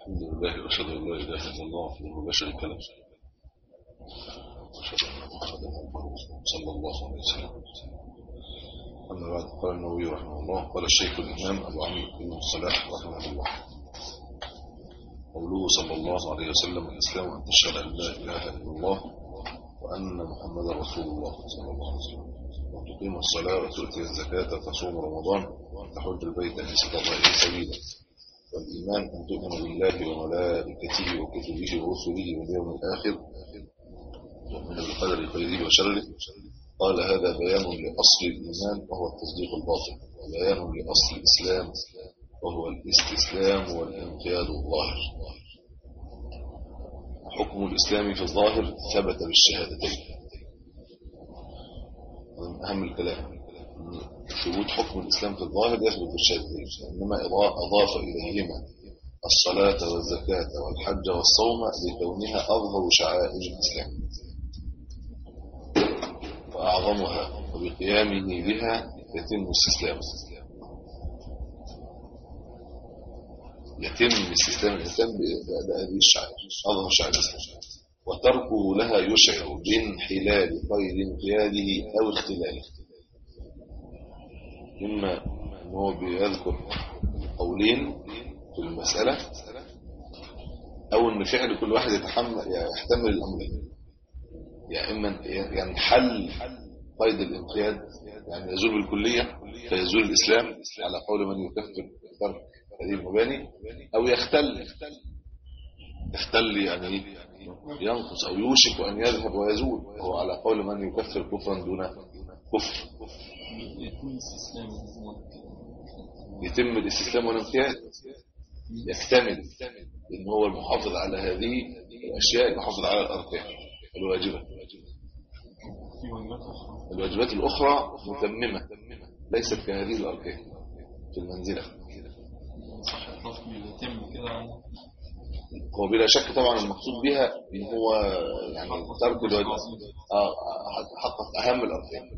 الحمد لله واشهد ان لا اله الا الله وحده لا شريك له واشهد ان محمدا عبده ورسوله صلى الله عليه وسلم اما بعد قال النووي رحمه الله قال الشيخ الامام ابو عمرو بن الصلاح رحمه الله قوله صلى الله عليه وسلم الاسلام ان تشهد ان لا اله الا الله وان محمدا رسول الله صلى الله عليه وسلم وتقيم الصلاه وتؤتي الزكاه وتصوم رمضان وتحج البيت ان استطاع اليه سبيلا والإيمان أن تؤمن بالله وملائكته وكتبه ورسله واليوم الآخر ومن بالقدر خيره وشره قال هذا بيان لأصل الإيمان وهو التصديق الباطن وبيان لأصل الإسلام وهو الاستسلام والانقياد الظاهر حكم الإسلام في الظاهر ثبت بالشهادتين من أهم الكلام ثبوت حكم الإسلام في الظاهر يثبت بالشهادتين إنما أضاف إليهما الصلاة والزكاة والحج والصوم لكونها أظهر شعائر الإسلام وأعظمها وبقيامه بها يتم استسلامه يتم استسلام الإنسان بهذه الشعائر أظهر شعائر الإسلام وتركه لها يشعر بانحلال قيد انقياده أو اختلاله إما أن هو بيذكر قولين في المسألة أو أن فعل كل واحد يتحمل يحتمل الأمرين يا إما ينحل قيد الانقياد يعني يزول بالكلية فيزول الإسلام على قول من يكفر ترك هذه المباني أو يختل يختل يعني ينقص أو يوشك أن يذهب ويزول وهو على قول من يكفر كفرا دون كفر يتم الاستسلام والانقياد يكتمل ان هو المحافظ على هذه الاشياء المحافظ على الاركان الواجبه الواجبات الاخرى متممه ليست كهذه الاركان في المنزله هو بلا شك طبعا المقصود بها ان هو يعني ترك الواجب اه حقق اهم الاركان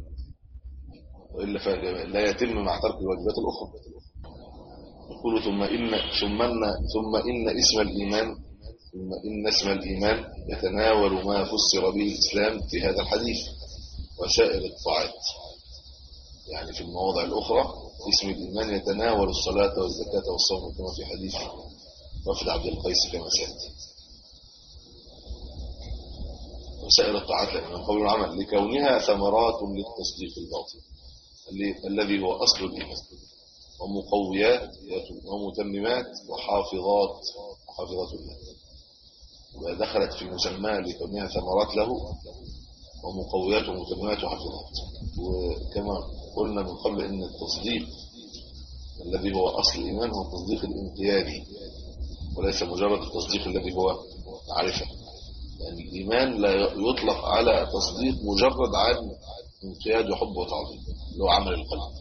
والا لا يتم مع ترك الواجبات الاخرى يقول ثم ان ثم ان ثم ان اسم الايمان ثم ان اسم الايمان يتناول ما فسر به الاسلام في هذا الحديث وسائر الطاعات يعني في المواضع الاخرى اسم الايمان يتناول الصلاه والزكاه والصوم كما في حديث وفد عبد القيس كما سياتي وسائر الطاعات من قول العمل لكونها ثمرات للتصديق الباطن الذي هو أصل الإيمان ومقويات ومتممات وحافظات وحافظات الله ودخلت في المسمى لكونها ثمرات له ومقويات ومتممات وحافظات وكما قلنا من قبل ان التصديق الذي هو أصل الإيمان هو التصديق الانقيادي وليس مجرد التصديق الذي هو معرفة يعني الإيمان لا يطلق على تصديق مجرد عن انقياد وحب وتعظيم اللي هو عمل القلب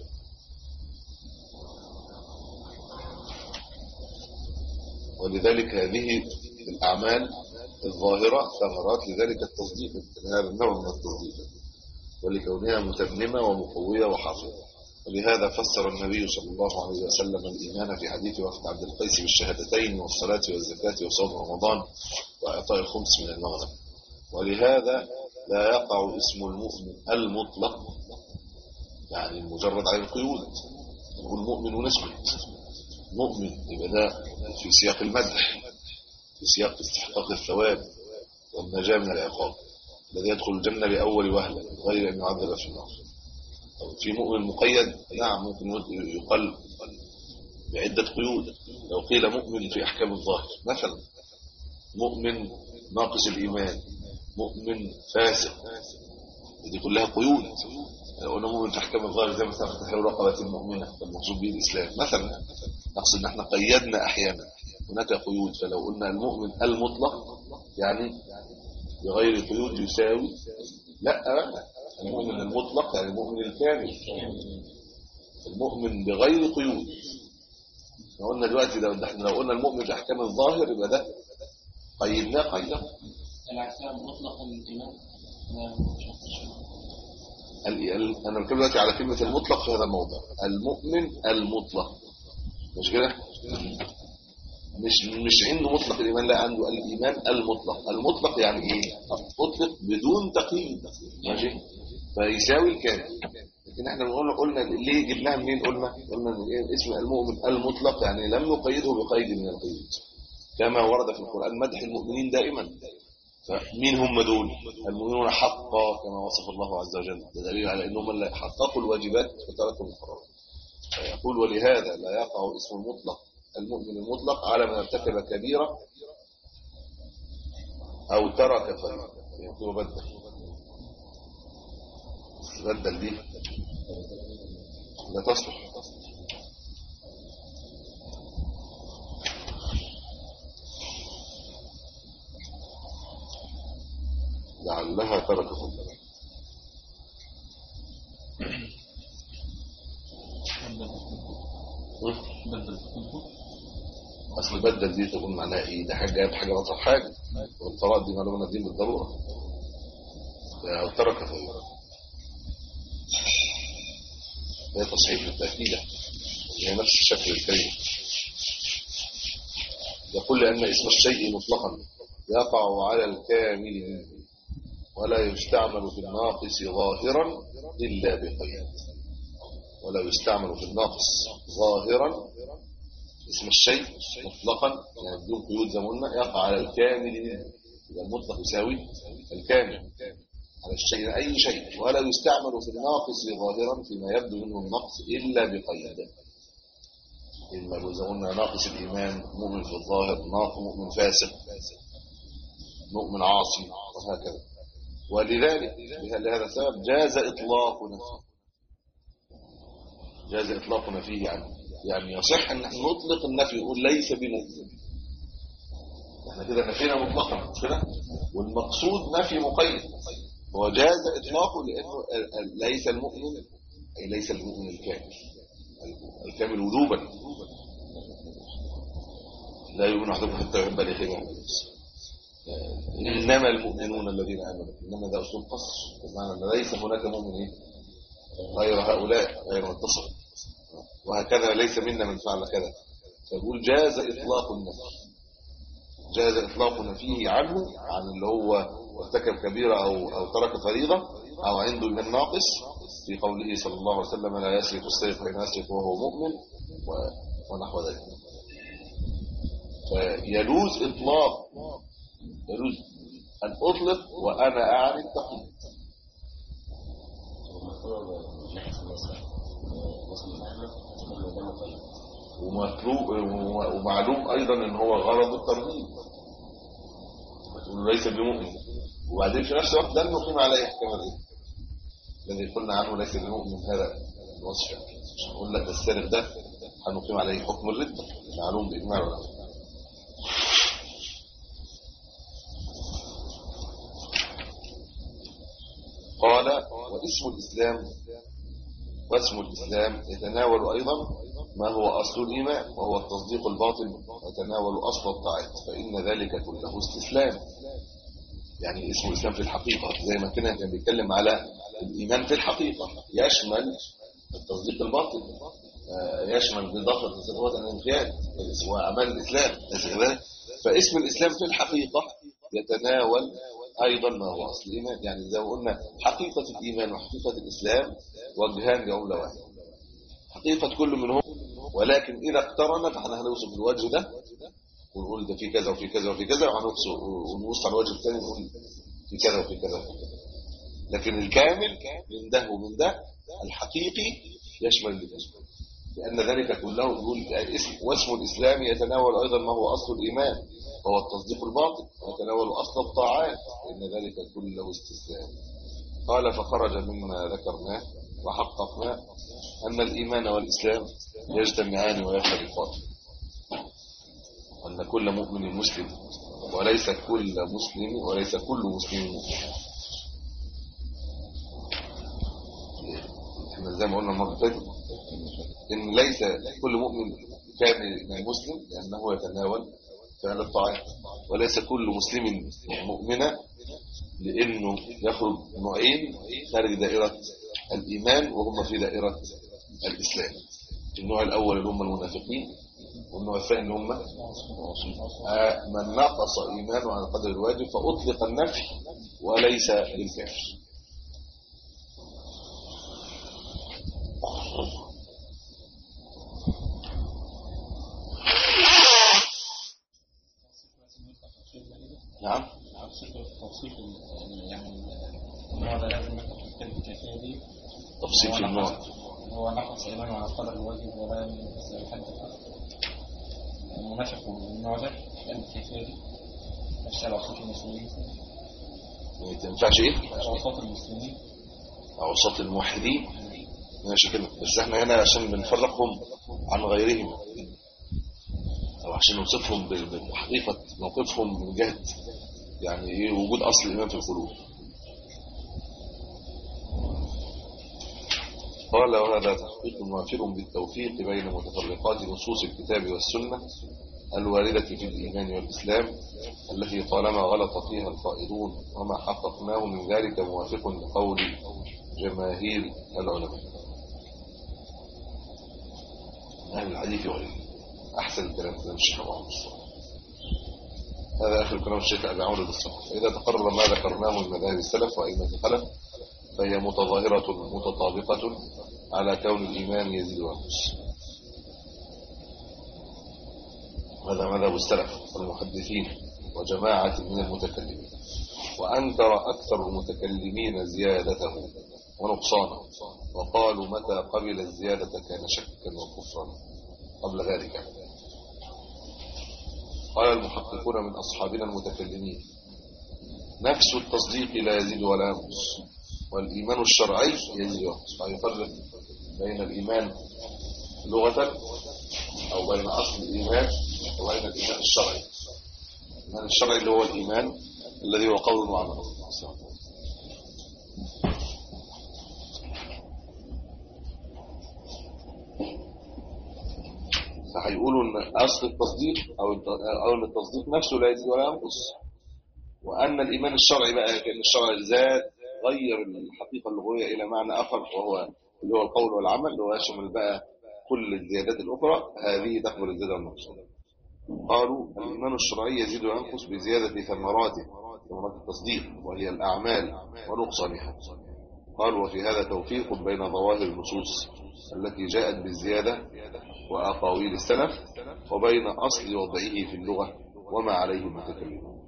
ولذلك هذه الأعمال الظاهرة ثمرات لذلك التصديق هذا النوع من التصديق ولكونها متممة ومقوية وحافظة ولهذا فسر النبي صلى الله عليه وسلم الإيمان في حديث وفد عبد القيس بالشهادتين والصلاة والزكاة وصوم رمضان وإعطاء الخمس من المغنم ولهذا لا يقع اسم المؤمن المطلق يعني مجرد عن القيود نقول مؤمن ونسكت مؤمن يبقى ده في سياق المدح في سياق استحقاق الثواب والنجاة من العقاب الذي يدخل الجنة بأول وهلة غير أن يعذب في النار في مؤمن مقيد نعم ممكن يقل بعدة قيود لو قيل مؤمن في أحكام الظاهر مثلا مؤمن ناقص الإيمان مؤمن فاسق دي كلها قيود لو قلنا مؤمن في احكام الظاهر زي مثلا تحرير رقبه مؤمنه المقصود به الاسلام مثلا نقصد ان احنا قيدنا احيانا هناك قيود فلو قلنا المؤمن المطلق يعني بغير قيود يساوي لا المؤمن المطلق يعني المؤمن الكامل المؤمن بغير قيود لو قلنا دلوقتي لو احنا لو قلنا المؤمن في احكام الظاهر يبقى ده قيدناه قيدناه الأحكام مطلقا للإيمان انا بتكلم دلوقتي على كلمه المطلق في هذا الموضع المؤمن المطلق مش كده مش مش عنده مطلق الايمان لا عنده الايمان المطلق المطلق يعني ايه مطلق بدون تقييد ماشي فيساوي الكامل لكن احنا بنقول قلنا ليه جبناها منين قلنا قلنا ان إيه؟ اسم المؤمن المطلق يعني لم نقيده بقيد من القيود كما ورد في القران مدح المؤمنين دائما فمين هم دول المؤمنون حقا كما وصف الله عز وجل ده دليل على انهم اللي حققوا الواجبات وتركوا المحرمات فيقول ولهذا لا يقع اسم المطلق المؤمن المطلق على من ارتكب كبيرة أو ترك فريضة يقول بدل بدل دي لا تصلح لعلها تركت فريضة اصل بدل دي تقول معناها ايه ده حاجه جايب حاجه بطل حاجه والطلاق دي معلومه الدين بالضروره او ترك فهو هي تصحيح للتاكيد هي نفس الشكل الكريم يقول لان اسم الشيء مطلقا يقع على الكامل منه ولا يستعمل في الناقص ظاهرا الا بقيد ولا يستعمل في الناقص ظاهرا اسم الشيء مطلقا يعني بدون قيود زي ما قلنا يقع على الكامل منه يبقى المطلق يساوي الكامل على الشيء اي شيء ولا يستعمل في الناقص ظاهرا فيما يبدو منه النقص الا بقيد إما إذا قلنا ناقص الإيمان مؤمن في الظاهر ناقص مؤمن فاسق مؤمن عاصي وهكذا ولذلك لهذا السبب جاز إطلاق نفسه جاز إطلاق نفيه عنه يعني يصح أن نحن نطلق النفي يقول ليس بمؤمن احنا كده نفينا مطلقا مش كده والمقصود نفي مقيد هو جاز إطلاقه لأنه ليس المؤمن أي ليس المؤمن الكامل الكامل وجوبا لا يؤمن أحدكم حتى يحب لأخيه إنما المؤمنون الذين آمنوا إنما ده أسلوب قصر بمعنى أن ليس هناك مؤمن إيه؟ غير هؤلاء غير متصل وهكذا ليس منا من فعل كذا فيقول جاز إطلاق النفي جاز إطلاق نفيه عنه عن اللي هو ارتكب كبيرة أو, أو ترك فريضة أو عنده من ناقص في قوله صلى الله عليه وسلم لا يسرق السيف حين يسرق وهو مؤمن ونحو ذلك فيجوز إطلاق يجوز أن أطلق وأنا أعرف تقييد ومطلوب ومعلوم ايضا ان هو غرض الترغيب ليس بمؤمن وبعدين في نفس الوقت لن نقيم عليه احكام الايه الذي قلنا عنه ليس بمؤمن هذا الوصف مش هنقول لك السارق ده هنقيم عليه حكم الردة معلوم باجماع العلماء قال واسم الاسلام واسم الإسلام يتناول أيضا ما هو أصل الإيمان وهو التصديق الباطن ويتناول أصل الطاعات فإن ذلك كله استسلام يعني اسم الإسلام في الحقيقة زي ما كنا كان بيتكلم على الإيمان في الحقيقة يشمل التصديق الباطن يشمل بإضافة الصفات الانقياد وأعمال الإسلام فاسم الإسلام في الحقيقة يتناول ايضا ما هو اصل الايمان يعني زي ما قلنا حقيقه الايمان وحقيقه الاسلام وجهان لعمله واحده حقيقه كل منهم ولكن اذا اقترن فاحنا هنوصف الوجه ده ونقول ده في كذا وفي كذا وفي كذا ونبص ونبص على الوجه الثاني نقول في كذا وفي كذا وفي كذا لكن الكامل من ده ومن ده الحقيقي يشمل الاثنين لأن ذلك كله يقول الاسم واسم الإسلام يتناول أيضا ما هو أصل الإيمان وهو التصديق الباطن ويتناول أصل الطاعات فإن ذلك كله استسلام قال فخرج مما ذكرناه وحققنا أن الإيمان والإسلام يجتمعان ويختلفان وأن كل مؤمن مسلم وليس كل مسلم وليس كل مسلم مؤمن احنا زي ما قلنا المره اللي فاتت ان ليس كل مؤمن كامل مسلم لانه يتناول فعل الطاعات وليس كل مسلم مؤمنا لانه يخرج نوعين خارج دائره الايمان وهم في دائره الاسلام النوع الأول اللي هم المنافقين والنوع الثاني اللي هم آه، من نقص إيمانه عن قدر الواجب فأطلق النفي وليس للكافر نعم توصيف يعني النوع ده لازم ناخد في الكلمة الكافية دي تفصيل في النوع هو نقص إيمانه على قدر الواجب ولا يسأل حد المنافق النوع ده الكلمة الكافية دي أشياء أوساط المسلمين ما تنفعش ايه أوساط المسلمين اوساط الموحدين ماشي كده بس احنا هنا عشان بنفرقهم عن غيرهم او عشان نوصفهم ب- بحقيقة موقفهم من جهة يعني ايه وجود اصل الايمان في القلوب قال وهذا تحقيق موافر بالتوفيق بين متفرقات نصوص الكتاب والسنة الواردة في الإيمان والإسلام التي طالما غلط فيها القائلون وما حققناه من ذلك موافق لقول جماهير العلماء أهل الحديث وغيره أحسن الكلام كلام الشيخ أبو عمرو الصالح هذا آخر كلام الشيخ أبي عمرو الصالح فإذا تقرر ما ذكرناه من مذاهب السلف وأئمة الخلف فهي متظاهرة متطابقة على كون الإيمان يزيد وينقص هذا مذهب السلف والمحدثين وجماعة من المتكلمين وأنكر أكثر المتكلمين زيادته ونقصانه وقالوا متى قبل الزيادة كان شكا وكفرا قبل ذلك قال المحققون من أصحابنا المتكلمين نفس التصديق لا يزيد ولا ينقص والإيمان الشرعي يزيد وينقص فيفرق بين الإيمان لغة أو بين أصل الإيمان وبين الإيمان الشرعي الإيمان الشرعي اللي هو الإيمان الذي هو قول وعمل فهيقولوا ان اصل التصديق او الت- او ان التصديق نفسه لا يزيد ولا ينقص وان الايمان الشرعي بقى كان الشرع زاد غير الحقيقه اللغويه الى معنى اخر وهو اللي هو القول والعمل اللي هو يشمل بقى كل الزيادات الاخرى هذه تقبل الزياده والنقص قالوا الايمان الشرعي يزيد وينقص بزياده ثمراته ثمرات التصديق وهي الاعمال ونقصانها قال وفي هذا توفيق بين ظواهر النصوص التي جاءت بالزيادة وأقاويل السلف وبين أصل وضعه في اللغة وما عليه المتكلمون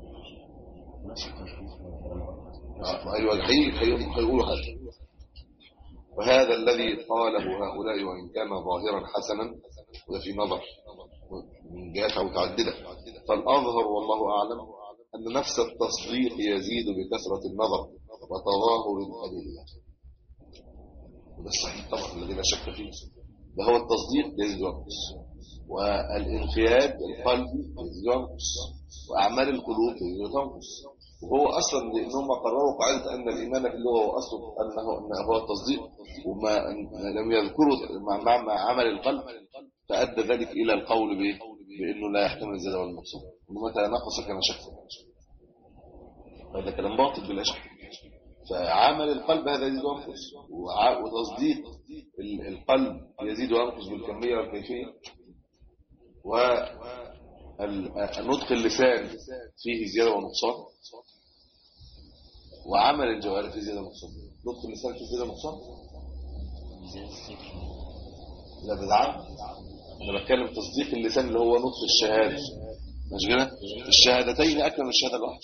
آه، أيوة الحقيقي هيقولوا هذا وهذا الذي قاله هؤلاء وإن كان ظاهرا حسنا وده في نظر من جهات متعددة فالأظهر والله أعلم أن نفس التصديق يزيد بكثرة النظر وتظاهر الأدلة وده الصحيح طبعا الذي لا شك فيه ده هو التصديق يزيد وينقص والانقياد القلبي يزيد وينقص وأعمال القلوب يزيد وتنقص وهو أصلا لأنهم قرروا قاعدة أن الإيمان في اللغة هو أصله أنه, أنه هو التصديق وما لم يذكروا مع, مع, مع عمل القلب فأدى ذلك إلى القول بإيه؟ بأنه لا يحتمل الزيادة والنقصان ومتى نقص كان شكا هذا كلام باطل بلا شك فعمل القلب هذا يزيد وينقص وع- وتصديق ال- القلب يزيد وينقص بالكمية والكيفية ونطق اللسان فيه زيادة ونقصان وعمل الجوارح فيه زيادة ونقصان نطق اللسان فيه زيادة ونقصان لا بدعم انا بتكلم تصديق اللسان اللي هو نطق الشهادة مش كده الشهادتين اكثر من الشهاده الواحده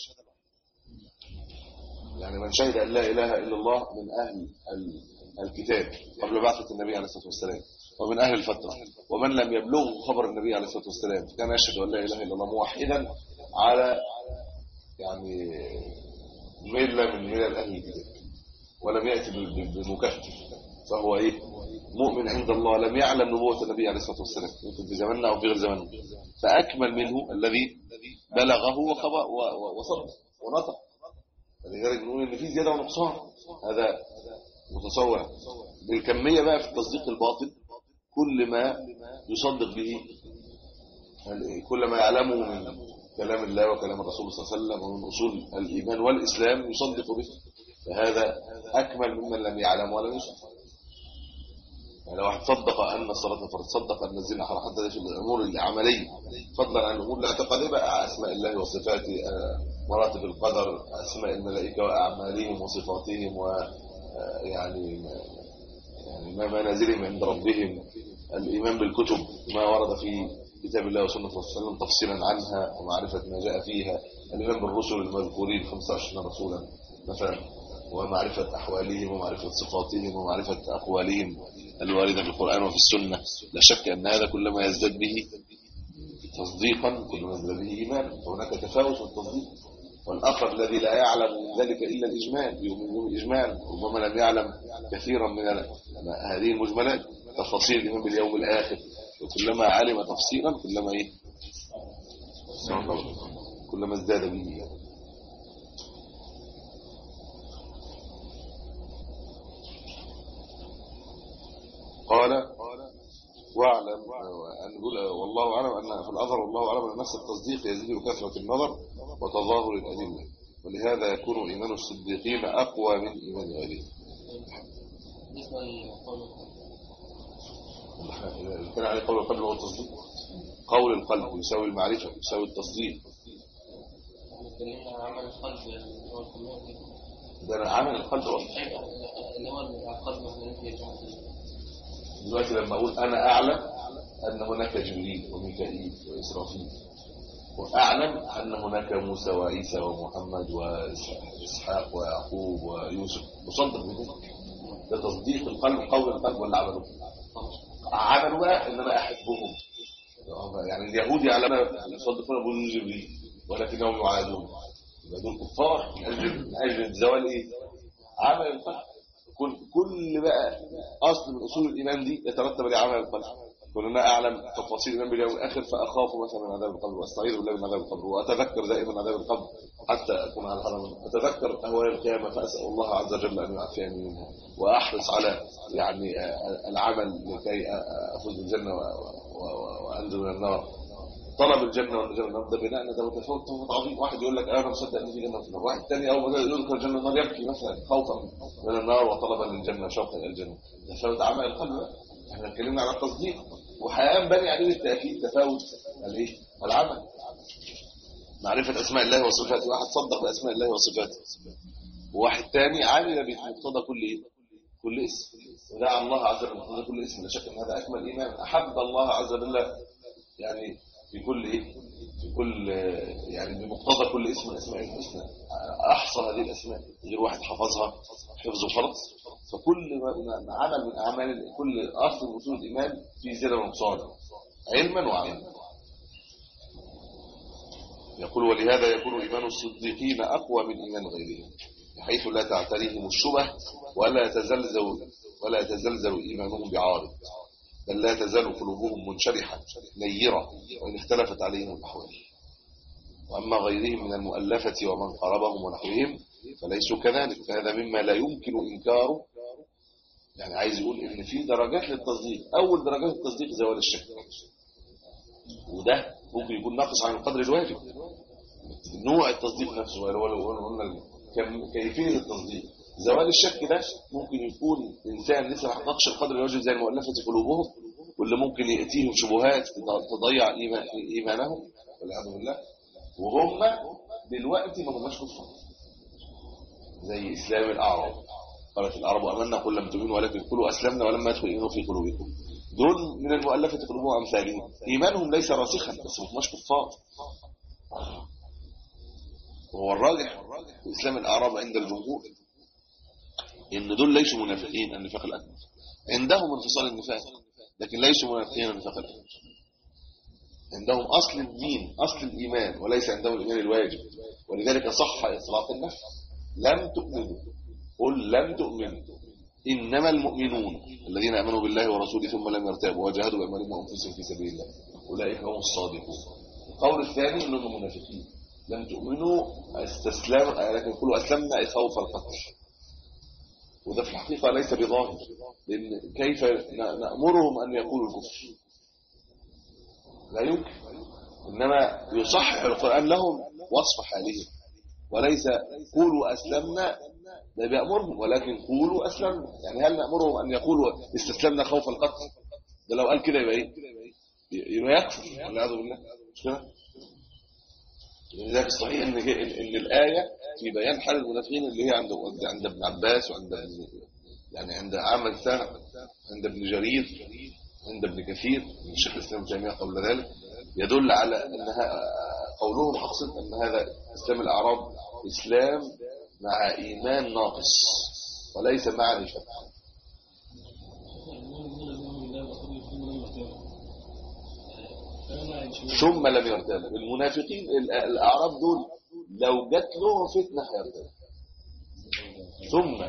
يعني من شهد ان لا اله الا الله من اهل ال- الكتاب قبل بعثه النبي عليه الصلاه والسلام ومن اهل الفتره ومن لم يبلغه خبر النبي عليه الصلاه والسلام كان يشهد ان لا اله الا الله موحدا على يعني مله من ملل اهل الكتاب ولم ياتي ب- ب- بمكفر فهو ايه مؤمن عند الله لم يعلم نبوة النبي عليه الصلاة والسلام يمكن في زماننا أو في غير زماننا فأكمل منه الذي بلغه وخبأ و- و- وصدق ونطق فلذلك نقول إن في زيادة ونقصان هذا متصور بالكمية بقى في التصديق الباطل كل ما يصدق به كل ما يعلمه من كلام الله وكلام الرسول صلى الله عليه وسلم ومن أصول الإيمان والإسلام يصدق به فهذا أكمل ممن لم يعلم ولم يصدق يعني لو واحد صدق ان الصلاه فرض صدق ان الزنا حرام حتى في الامور العمليه فضلا عن الامور الاعتقاديه بقى اسماء الله وصفاته آه، مراتب القدر اسماء الملائكه واعمالهم وصفاتهم و آه، يعني يعني ما منازلهم عند ربهم الايمان بالكتب ما ورد في كتاب الله وسنه الرسول صلى الله عليه وسلم تفصيلا عنها ومعرفه ما جاء فيها الايمان بالرسل المذكورين 25 رسولا مثلا ومعرفة أحوالهم ومعرفة صفاتهم ومعرفة أقوالهم الواردة في القرآن وفي السنة لا شك أن هذا كلما يزداد به تصديقا كلما يزداد به إيمانا فهناك تفاوت في التصديق والآخر الذي لا يعلم من ذلك إلا الإجمال يؤمن بالإجمال ربما لم يعلم كثيرا من هذه المجملات تفاصيل الإيمان باليوم الآخر وكلما علم تفصيلا كلما إيه كلما ازداد به يعني. قال واعلم أن يقول والله أعلم أن في الأثر والله أعلم أن نفس التصديق يزيد بكثرة النظر وتظاهر الأدلة ولهذا يكون إيمان الصديقين أقوى من إيمان غيرهم كان عليه قول القلب هو التصديق قول القلب يساوي المعرفة يساوي التصديق عمل القلب ده عمل القلب اللي هو القلب دلوقتي لما اقول انا اعلم ان هناك جبريل وميكائيل واسرافيل واعلم ان هناك موسى وعيسى ومحمد واسحاق ويعقوب ويوسف مصدق بذلك ده تصديق القلب قول القلب ولا عمله عملوا بقى ان انا احبهم يعني اليهود يعلمون يصدقون بوجود جبريل ولكنهم يعادون يبقى دول كفار من اجل من اجل زوال ايه عمل القلب كل كل بقى اصل من اصول الايمان دي يترتب عليه عمل القلب كلنا اعلم تفاصيل الايمان باليوم الاخر فاخاف مثلا من عذاب القبر واستعيذ بالله من عذاب القبر واتذكر دائما عذاب القبر حتى اكون على الحرم اتذكر اهوال القيامه فاسال الله عز وجل ان يعافيني منها واحرص على يعني العمل لكي افوز بالجنه وانزل من النار طلب الجنه والنجاه من النار ده بناء ده متفاوت تفاوت عظيم واحد يقول لك انا مصدق ان في جنه في النار واحد ثاني اول ما يذكر الجنه والنار يبكي مثلا خوفا من النار وطلبا للجنه شوقا الى الجنه تفاوت اعمال القلب احنا اتكلمنا على التصديق وهينبني عليه بالتاكيد تفاوت الايه العمل معرفه اسماء الله وصفاته واحد صدق باسماء الله وصفاته وواحد ثاني عمل بمقتضى كل ايه كل اسم ودعا الله عز وجل بمقتضى كل اسم لا شك ان هذا اكمل ايمان احب الله عز وجل يعني في كل ايه في كل يعني بمقتضى كل اسم من اسماء الحسنى احصى هذه الاسماء غير واحد حفظها حفظ فرض فكل ما عمل من اعمال كل اصل من اصول الايمان في زياده ونقصان علما وعملا يقول ولهذا يكون ايمان الصديقين اقوى من ايمان غيرهم بحيث لا تعتريهم الشبه ولا يتزلزل ولا يتزلزل ايمانهم بعارض بل لا تزال قلوبهم منشرحة نيرة وإن اختلفت عليهم الأحوال وأما غيرهم من المؤلفة ومن قربهم ونحوهم فليسوا كذلك فهذا مما لا يمكن إنكاره يعني عايز يقول إن في درجات للتصديق أول درجات التصديق زوال الشك وده ممكن يكون ناقص عن القدر الواجب نوع التصديق نفسه ولو قلنا كيفية التصديق زوال الشك ده ممكن يكون انسان لسه ما حققش القدر الواجب زي المؤلفه قلوبهم واللي ممكن ياتيهم شبهات تضيع ايمانهم والعياذ بالله وهم دلوقتي ما هماش كفار زي اسلام الاعراب قالت الاعراب امنا قل لم تؤمنوا ولكن قولوا اسلمنا ولما يدخل الايمان في قلوبكم دول من المؤلفه قلوبهم امثالهم ايمانهم ليس راسخا بس ما هماش كفار وهو الراجح في اسلام الاعراب عند الجمهور ان دول ليسوا منافقين النفاق الاكبر عندهم انفصال النفاق لكن ليسوا منافقين النفاق الاكبر عندهم اصل الدين اصل الايمان وليس عندهم الايمان الواجب ولذلك صح اطلاق النفس لم تؤمنوا قل لم تؤمنوا انما المؤمنون الذين امنوا بالله ورسوله ثم لم يرتابوا وجاهدوا باموالهم وانفسهم في سبيل الله اولئك هم الصادقون القول الثاني انهم منافقين لم تؤمنوا استسلموا لكن قولوا اسلمنا خوف القتل وده في الحقيقة ليس بظاهر لأن كيف نأمرهم أن يقولوا الكفر لا يمكن إنما يصحح القرآن لهم وصف حالهم وليس قولوا أسلمنا لا بيأمرهم ولكن قولوا أسلمنا يعني هل نأمرهم أن يقولوا استسلمنا خوف القتل ده لو قال كده يبقى إيه يبقى يكفر والعياذ بالله مش كده لذلك الصحيح ان ان الايه في بيان حال المنافقين اللي هي عند عند ابن عباس وعند يعني عند عامل سهل عند ابن جرير عند ابن كثير من الشيخ الاسلام تيميه قبل ذلك يدل على انها قولهم حقصد ان هذا اسلام الاعراب اسلام مع ايمان ناقص وليس مع نفاق ثم لم يرتاب المنافقين الاعراب دول لو جت لهم فتنه هيرتاب ثم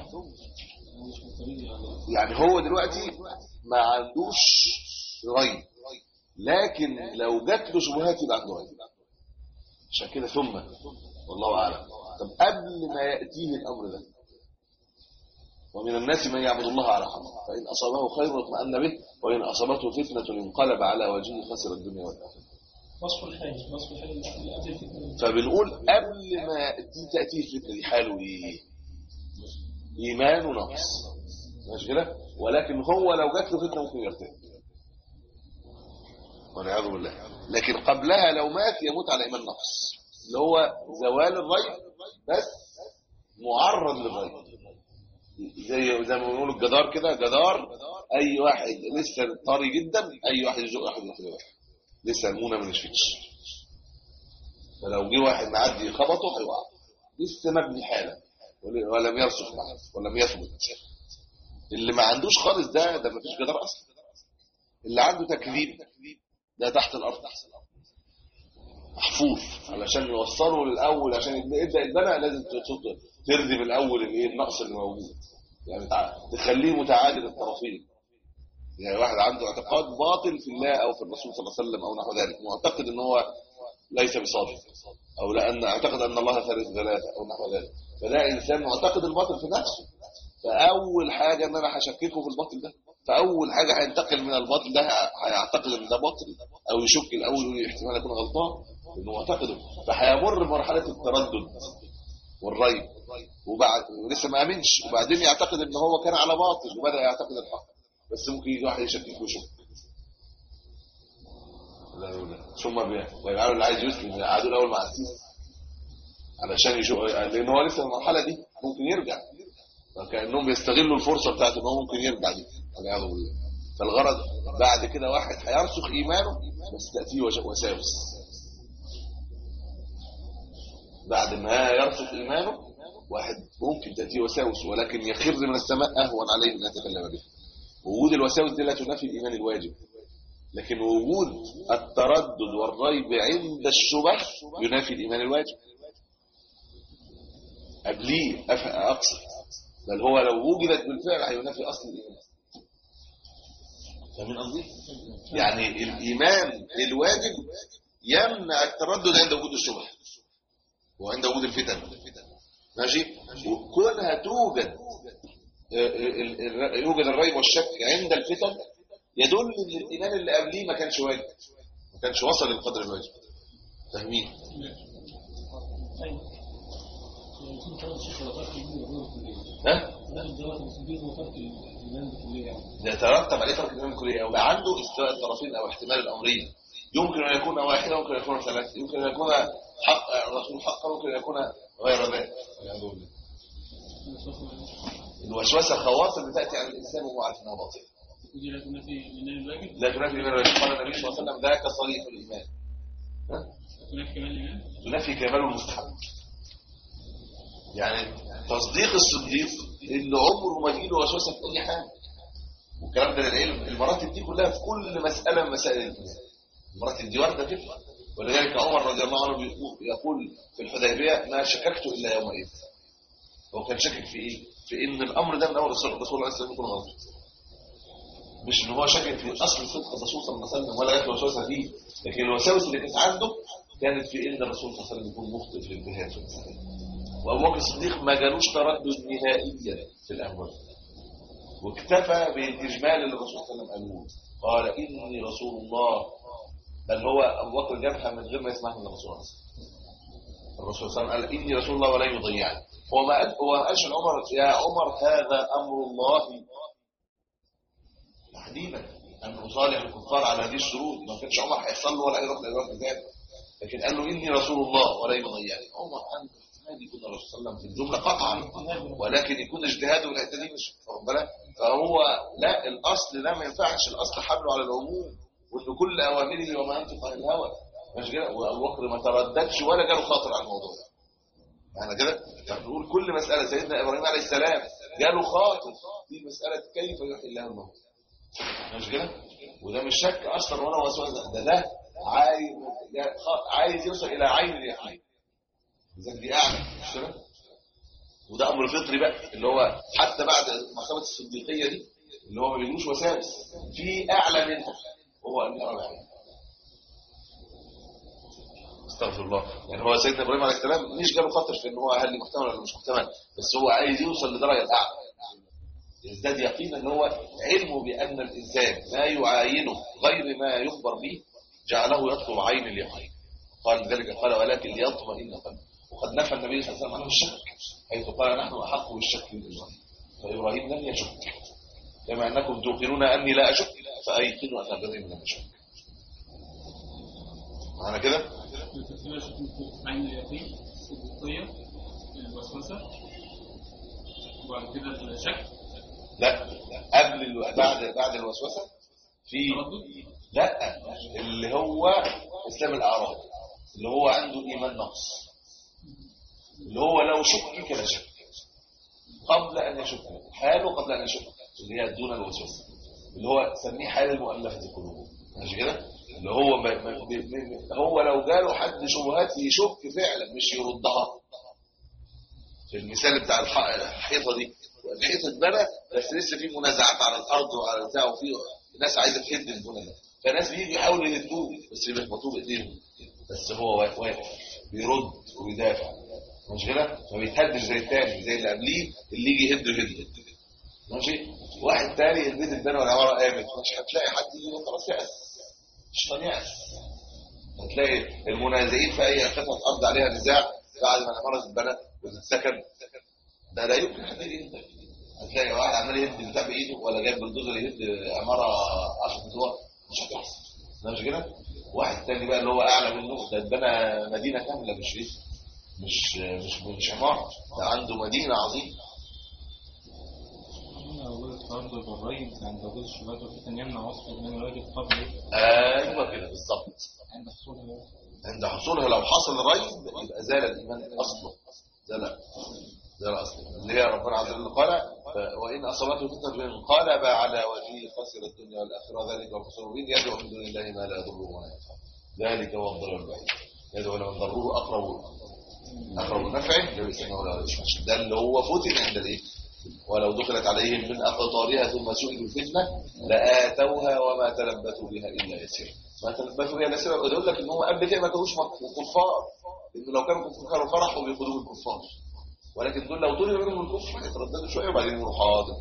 يعني هو دلوقتي ما عندوش ري لكن لو جات له شبهات يبقى عنده ري عشان كده ثم والله اعلم طب قبل ما ياتيه الامر ده ومن الناس من يعبد الله على حرف فإن أصابه خير اطمأن به وإن أصابته فتنة انقلب على وجهه خسر الدنيا والآخرة وصف الحي وصف الحي اللي قبل الفتنة فبنقول قبل ما تأتيه الفتنة دي حاله إيه إيمان ونقص ماشي كده ولكن هو لو جات له فتنة ممكن يرتد والعياذ بالله لكن قبلها لو مات يموت على إيمان نقص اللي هو زوال الري بس معرض للري زي زي ما بنقول الجدار كده جدار اي واحد لسه طري جدا اي واحد يزق واحد يروح له لسه المونه ما نشفتش فلو جه واحد معدي خبطه هيوقع لسه مبني حالا ولم يرسخ معه ولم يثبت اللي ما عندوش خالص ده ده ما فيش جدار اصلا اللي عنده تكذيب ده تحت الارض محفوظ علشان يوصله للاول عشان يبدا يتبنى لازم ترذم الاول الايه النقص اللي موجود يعني تخليه متعادل الطرفين يعني واحد عنده اعتقاد باطل في الله او في الرسول صلى الله عليه وسلم او نحو ذلك معتقد ان هو ليس بصادق او لان اعتقد ان الله ثالث ثلاثه او نحو ذلك فده انسان معتقد الباطل في نفسه فاول حاجه ان انا هشككه في الباطل ده فاول حاجه هينتقل من الباطل ده هيعتقد ان ده باطل او يشك الاول يقول احتمال يكون غلطان لانه معتقده فهيمر مرحله التردد والريب وبعد ولسه ما امنش وبعدين يعتقد ان هو كان على باطل وبدا يعتقد الحق بس ممكن يجي واحد يشكك ويشك لا لا ثم ويجعلوا اللي عايز يسلم يقعدوا الاول مع السيسي علشان يشوف لان هو لسه في المرحله دي ممكن يرجع فكانهم بيستغلوا الفرصه بتاعت ان هو ممكن يرجع دي والعياذ بالله فالغرض بعد كده واحد هيرسخ ايمانه بس تاتيه وساوس بعد ما يرسخ ايمانه واحد ممكن تاتيه وساوس ولكن يخر من السماء اهون عليه ان يتكلم به وجود الوساوس دي لا تنافي الايمان الواجب لكن وجود التردد والريب عند الشبه ينافي الايمان الواجب قبليه اقصد بل هو لو وجدت بالفعل هينافي اصل الايمان فاهمين قصدي يعني الايمان الواجب يمنع التردد عند وجود الشبه وعند وجود الفتن ماشي وكونها توجد يوجد الريب والشك عند الفتن يدل ان الايمان اللي قبليه ما كانش واجب ما كانش وصل للقدر الواجب فاهمين ها ده يترتب عليه ترك الايمان الكليه او عنده استواء الطرفين او احتمال الامرين يمكن ان يكون واحدا يمكن ان يكون ثلاثه يمكن ان يكون حق الرسول حقا ممكن ان يكون غير ذلك الوسوسه الخواص اللي تاتي على الانسان وهو عارف انها باطله ودي لا تنافي الايمان الواجب لا تنافي الايمان الواجب قال النبي صلى الله عليه وسلم ذاك صريح الايمان تنافي كمان الايمان تنافي كمال المستحب يعني تصديق الصديق اللي عمره ما يجيله وسوسه في اي حاجه والكلام ده للعلم المراتب دي كلها في كل مساله من مسائل الايمان المراتب دي وارده كده ولذلك عمر رضي الله عنه يقول في الحديبيه ما شككت الا يومئذ هو كان شاكك في ايه في ان الامر ده من اول الرسول صلى الله عليه وسلم يكون غلط مش ان هو شاكك في اصل صدق الرسول صلى الله عليه وسلم ولا جات وسوسه فيه لكن الوساوس اللي كانت عنده كانت في ان الرسول صلى الله عليه وسلم يكون مخطئ في الجهاد في المسألة وابو بكر الصديق ما جالوش تردد نهائيا في الامر واكتفى بالاجمال اللي الرسول صلى الله عليه وسلم قالوه قال اني رسول الله بل هو ابو بكر جابها من غير ما يسمعها من الرسول صلى الله عليه وسلم الرسول صلى الله عليه وسلم قال إني رسول الله ولن يضيعني هو ما قال هو ما قالش لعمر يا عمر هذا أمر الله تحديدا أن أصالح الكفار على هذه الشروط ما كانش عمر هيحصل له ولا يروح لإدراك ذلك لكن قال له إني رسول الله ولا يضيعني عمر عنده احتمال يكون الرسول صلى الله عليه وسلم في الجملة قطعا ولكن يكون اجتهاده الحته دي مش واخد بالك فهو لا الاصل ده ما ينفعش الاصل حمله على العموم وان كل اوامره وما ينطق عن الهوى مش كده وابو بكر ما ترددش ولا جاله خاطر على الموضوع ده احنا كده يعني نقول كل مساله سيدنا ابراهيم عليه السلام جاله خاطر في مساله كيف يحيي الله الموت مش كده وده مش شك اصلا ولا وسوسه ده ده عايز عايز يوصل الى عين اليقين اذا دي اعلى مش كده وده امر فطري بقى اللي هو حتى بعد مرتبه الصديقيه دي اللي هو ما بيجوش وساوس في اعلى منها هو ان يرى العين استغفر الله يعني هو سيدنا ابراهيم عليه السلام مش جاله خطر في ان هو هل محتمل ولا مش محتمل بس هو عايز يوصل لدرجه الاعلى يزداد يقينا ان هو علمه بان الانسان ما يعاينه غير ما يخبر به جعله يطلب عين اليقين قال ذلك قال ولكن ليطمئن قلبه وقد نفى النبي صلى الله عليه وسلم عنه الشك حيث قال نحن احق بالشك من ابراهيم فابراهيم لم يشك كما انكم توقنون اني لا اشك فايقنوا ان ابراهيم لم يشك معنى كده التفسير شكل عين اليقين الصديقية الوسوسة وبعد كده الشك لا قبل الو... بعد بعد الوسوسه في تردد لا اللي هو اسلام الاعراض اللي هو عنده ايمان نقص اللي هو لو شك كده شك قبل ان يشك حاله قبل ان يشك اللي هي دون الوسوسه اللي هو سميه حال المؤلفه قلوبهم مش كده اللي هو ما ما ب- ب- هو لو جاله حد شبهات يشك فعلا مش يردها في المثال بتاع الح- الحيطه دي الحيطه اتبنى بس لسه في منازعات على الارض وعلى بتاع وفي ناس عايزه تهد البنى ده فناس بيجي يحاولوا يهدوه بس بيخبطوه بايديهم بس هو واقف واقف بيرد وبيدافع مش كده ما بيتهدش زي التاني زي اللي قبليه اللي يجي يهد يهد ماشي واحد تاني البيت اتبنى والعماره قامت مش هتلاقي حد يجي يقول خلاص يأس مش طبيعي هتلاقي المنازعين في اي قطعه ارض عليها نزاع بعد ما العماره تتبنى وتتسكن ده لا يمكن حد يهد هتلاقي واحد عمال يهد بتاع بايده ولا جايب بلدوزر يهد عماره 10 ادوار مش هتحصل ده مش كده واحد تاني بقى اللي هو اعلى منه ده اتبنى مدينه كامله مش ايه مش مش مش عماره ده عنده مدينه عظيمه هنا وجود التردد والريب عند وجود الشبهات والفتن يمنع وصف من الواجب قبل ايوه كده بالظبط عند حصولها عند حصولها لو حصل ريب يبقى زال الايمان اصله زال زال اصله اللي هي ربنا عز وجل قال ف- وان اصابته فتنه انقلب على وجهه خسر الدنيا والاخره ذلك والخسر المبين يدعو من دون الله ما لا يضره ولا ينفعه ذلك هو الضرر البعيد يدعو لمن ضره اقرب اقرب نفعه لبئس ما ولا يشمش ده اللي هو فتن عند الايه ولو دخلت عليهم من اقطارها ثم سئلوا الفتنه لاتوها وما تلبثوا بها الا يسيرا ما تلبثوا بها الا يسيرا يقول لك ان هو قبل كده ما كانوش كفار لانه لو كانوا كفار كانوا فرحوا بقدوم الكفار ولكن دول لو طلب منهم الكفر هيترددوا شويه وبعدين يقولوا حاضر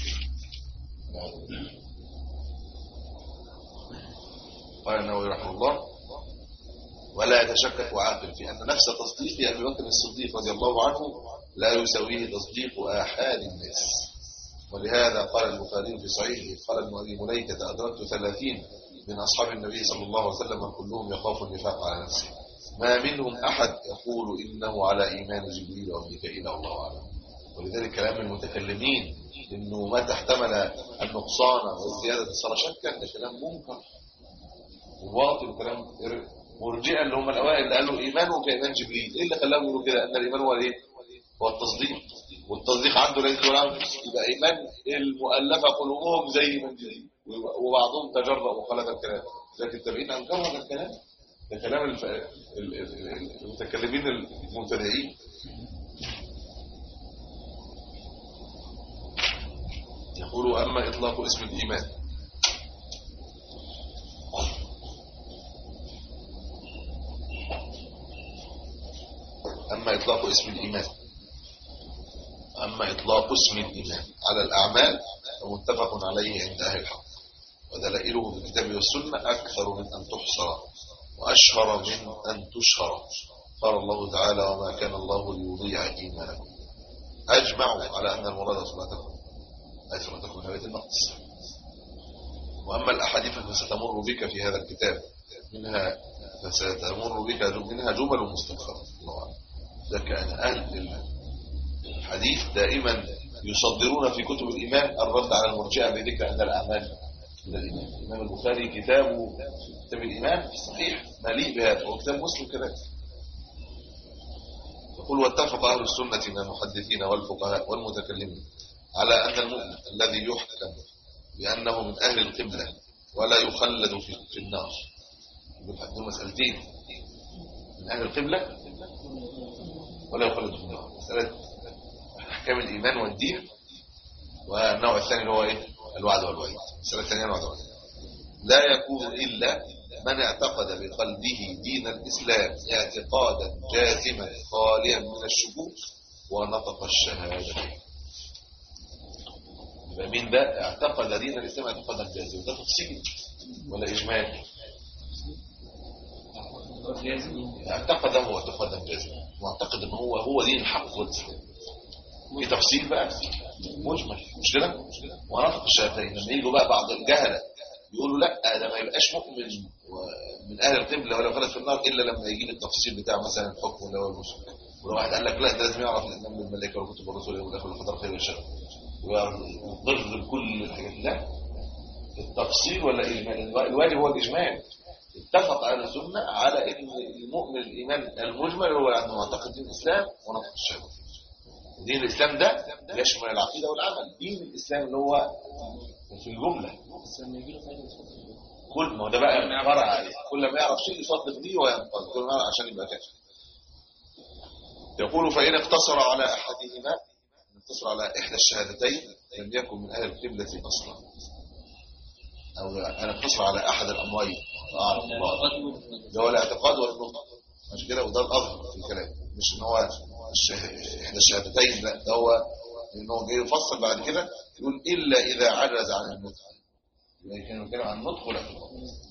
قال النووي رحمه الله ولا يتشكك عاقل في أن نفس تصديق أبي بكر الصديق رضي الله عنه لا يساويه تصديق آحاد الناس ولهذا قال البخاري في صحيحه قال ابن أبي مليكة أدركت ثلاثين من أصحاب النبي صلى الله عليه وسلم كلهم يخاف النفاق على نفسه ما منهم أحد يقول إنه على إيمان جبريل أو ميكائيل أو الله أعلم ولذلك كلام المتكلمين إنه متى احتمل النقصان والزيادة صار شكا ده كلام منكر وباطل وكلام مرجئه اللي هم الاوائل اللي قالوا ايمانه كايمان جبريل ايه اللي خلاهم يقولوا كده ان الايمان هو ايه هو التصديق والتصديق عنده ليس ولا يبقى ايمان المؤلفه قلوبهم زي ايمان جبريل وبعضهم تجرأ وخالف الكلام لكن التابعين انكروا هذا الكلام ده كلام الف... ال- ال- ال- المتكلمين المبتدئين يقول اما اطلاق اسم الايمان أما إطلاق اسم الإيمان أما إطلاق اسم الإيمان على الأعمال فمتفق عليه عند أهل الحق ودلائله في الكتاب والسنة أكثر من أن تحصر وأشهر من أن تشهر قال الله تعالى وما كان الله ليضيع إيمانكم أجمعوا على أن المراد صلاتكم أي صلاتكم من بيت المقدس وأما الأحاديث فستمر بك في هذا الكتاب منها فستمر بك منها جمل مستنخرة الله أعلم ده كان أهل الحديث دائما يصدرون في كتب الإيمان الرد على المرجئة بذكر أن الأعمال من الإيمان الإمام البخاري كتابه كتاب الإيمان في الصحيح مليء بهذا وكتاب مسلم كذلك يقول واتفق أهل السنة من المحدثين والفقهاء والمتكلمين على أن المؤمن الذي يحكم بأنه من أهل القبلة ولا يخلد في النار يقول مسألتين من أهل القبلة ولا يخلد في النار مسألة أحكام الإيمان والدين والنوع الثاني اللي هو إيه الوعد والوعيد المسألة الثانية الوعد والوعيد لا يكون إلا من اعتقد بقلبه دين الإسلام اعتقادا جازما خاليا من الشكوك ونطق الشهادة يبقى مين ده اعتقد دين الإسلام اعتقادا جازما ده تفصيل ولا إجمال اعتقد هو اعتقادا جازما واعتقد ان هو هو دين الحق والإسلام في تفصيل بقى مجمل مش كده ونطق الشهادتين لما يجوا بقى بعض الجهله يقولوا لا ده ما يبقاش مؤمن من اهل القبله ولا خلد في النار الا لما يجي التفصيل بتاع مثلا الحكم اللي هو المسلم ولو واحد قال لك لا ده لازم يعرف الايمان بالملائكه والكتب والرسل والاخر والقدر خير والشر ويقر بكل الحاجات لا التفصيل ولا الاجمال الواجب هو الاجمال اتفق اهل السنه على ان المؤمن الايمان المجمل هو انه معتقد دين الاسلام ونطق الشهاده دين الاسلام ده يشمل العقيده والعمل دين الاسلام اللي هو في الجمله كل ما ده بقى فرع عليه كل ما يعرف شيء يصدق بيه وينقض كل ما يعرف عشان يبقى كافر يقول فإن اقتصر على أحدهما اقتصر على إحدى الشهادتين لم يكن من أهل القبلة أصلا أو أنا اقتصر على أحد الأمرين أعرف الله ده هو الاعتقاد والنطق مش كده وده الأظهر في الكلام مش إن هو إحدى الشهادتين لا ده هو إنه جاي يفصل بعد كده يقول إلا إذا عجز عن النطق كانوا بيتكلموا عن النطق والاعتقاد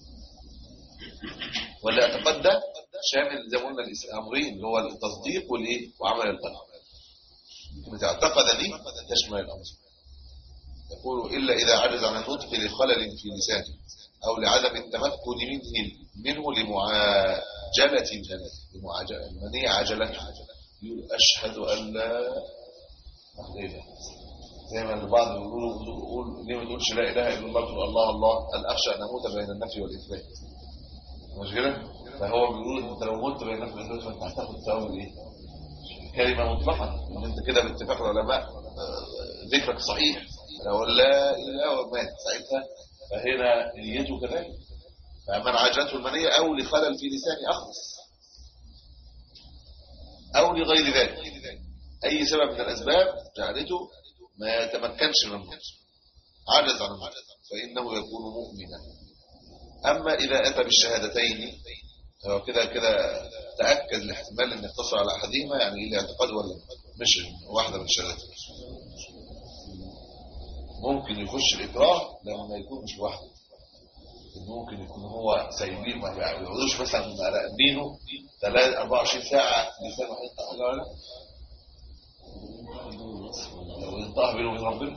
والاعتقاد ده شامل زي ما قلنا الامرين اللي هو التصديق والايه وعمل القلب كلمه اعتقد دي تشمل الامر يقول الا اذا عجز عن النطق لخلل في لسانه او لعدم التمكن منه منه لمعاجله لمعاجله المنيه عجلته يقول اشهد ان لا اله الا زي ما البعض بيقولوا بيقول ليه ما تقولش لا اله الا الله تقول الله الله قال اخشى ان اموت بين النفي والاثبات مش كده فهو بيقول انت لو مت بين النفي والاثبات فانت هتاخد ثواب ايه كلمه مطلقه ان انت كده باتفاق العلماء ذكرك صحيح لو لا اله ومات ساعتها فهنا نيته كذلك فمن عجلته المنيه او لخلل في لسانه اخلص او لغير ذلك اي سبب من الاسباب جعلته ما يتمكنش من النطق عجز عن النطق فإنه يكون مؤمنا أما إذا أتى بالشهادتين هو كده كده تأكد الاحتمال أن يقتصر على أحدهما يعني الاعتقاد ولا مش واحدة من الشهادتين ممكن يخش الإكراه لما يكون مش واحد ممكن يكون هو سايبين ما يقعدوش مثلا راقبينه 24 ساعة لسانه حته حاجه ولا لو ينطاه بينه وبين ربنا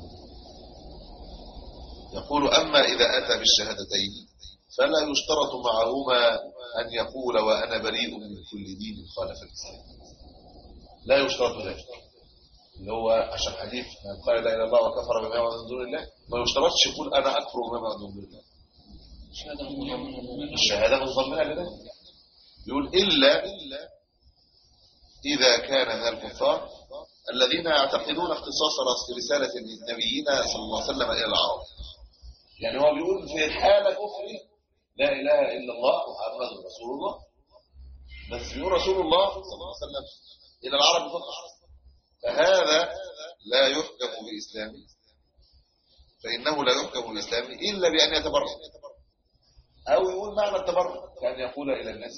يقول أما إذا أتى بالشهادتين فلا يشترط معهما أن يقول وأنا بريء من كل دين خالف الإسلام لا يشترط ذلك اللي هو عشان حديث من قال لا إله إلا الله وكفر بما يعبد من دون الله ما يشترطش يقول أنا أكفر بما يعبد من دون الله الشهادة مضمنة لذلك يقول إلا إذا كان من الكفار الذين يعتقدون اختصاص رسالة النبيين صلى الله عليه وسلم إلى العرب يعني هو بيقول في حالة كفره لا إله إلا الله محمد رسول الله بس بيقول رسول الله صلى الله عليه وسلم إلى العرب فقط فهذا لا يحكم بإسلامه فإنه لا يحكم بإسلامه إلا بأن يتبرع أو يقول معنى التبرع كأن يقول إلى الناس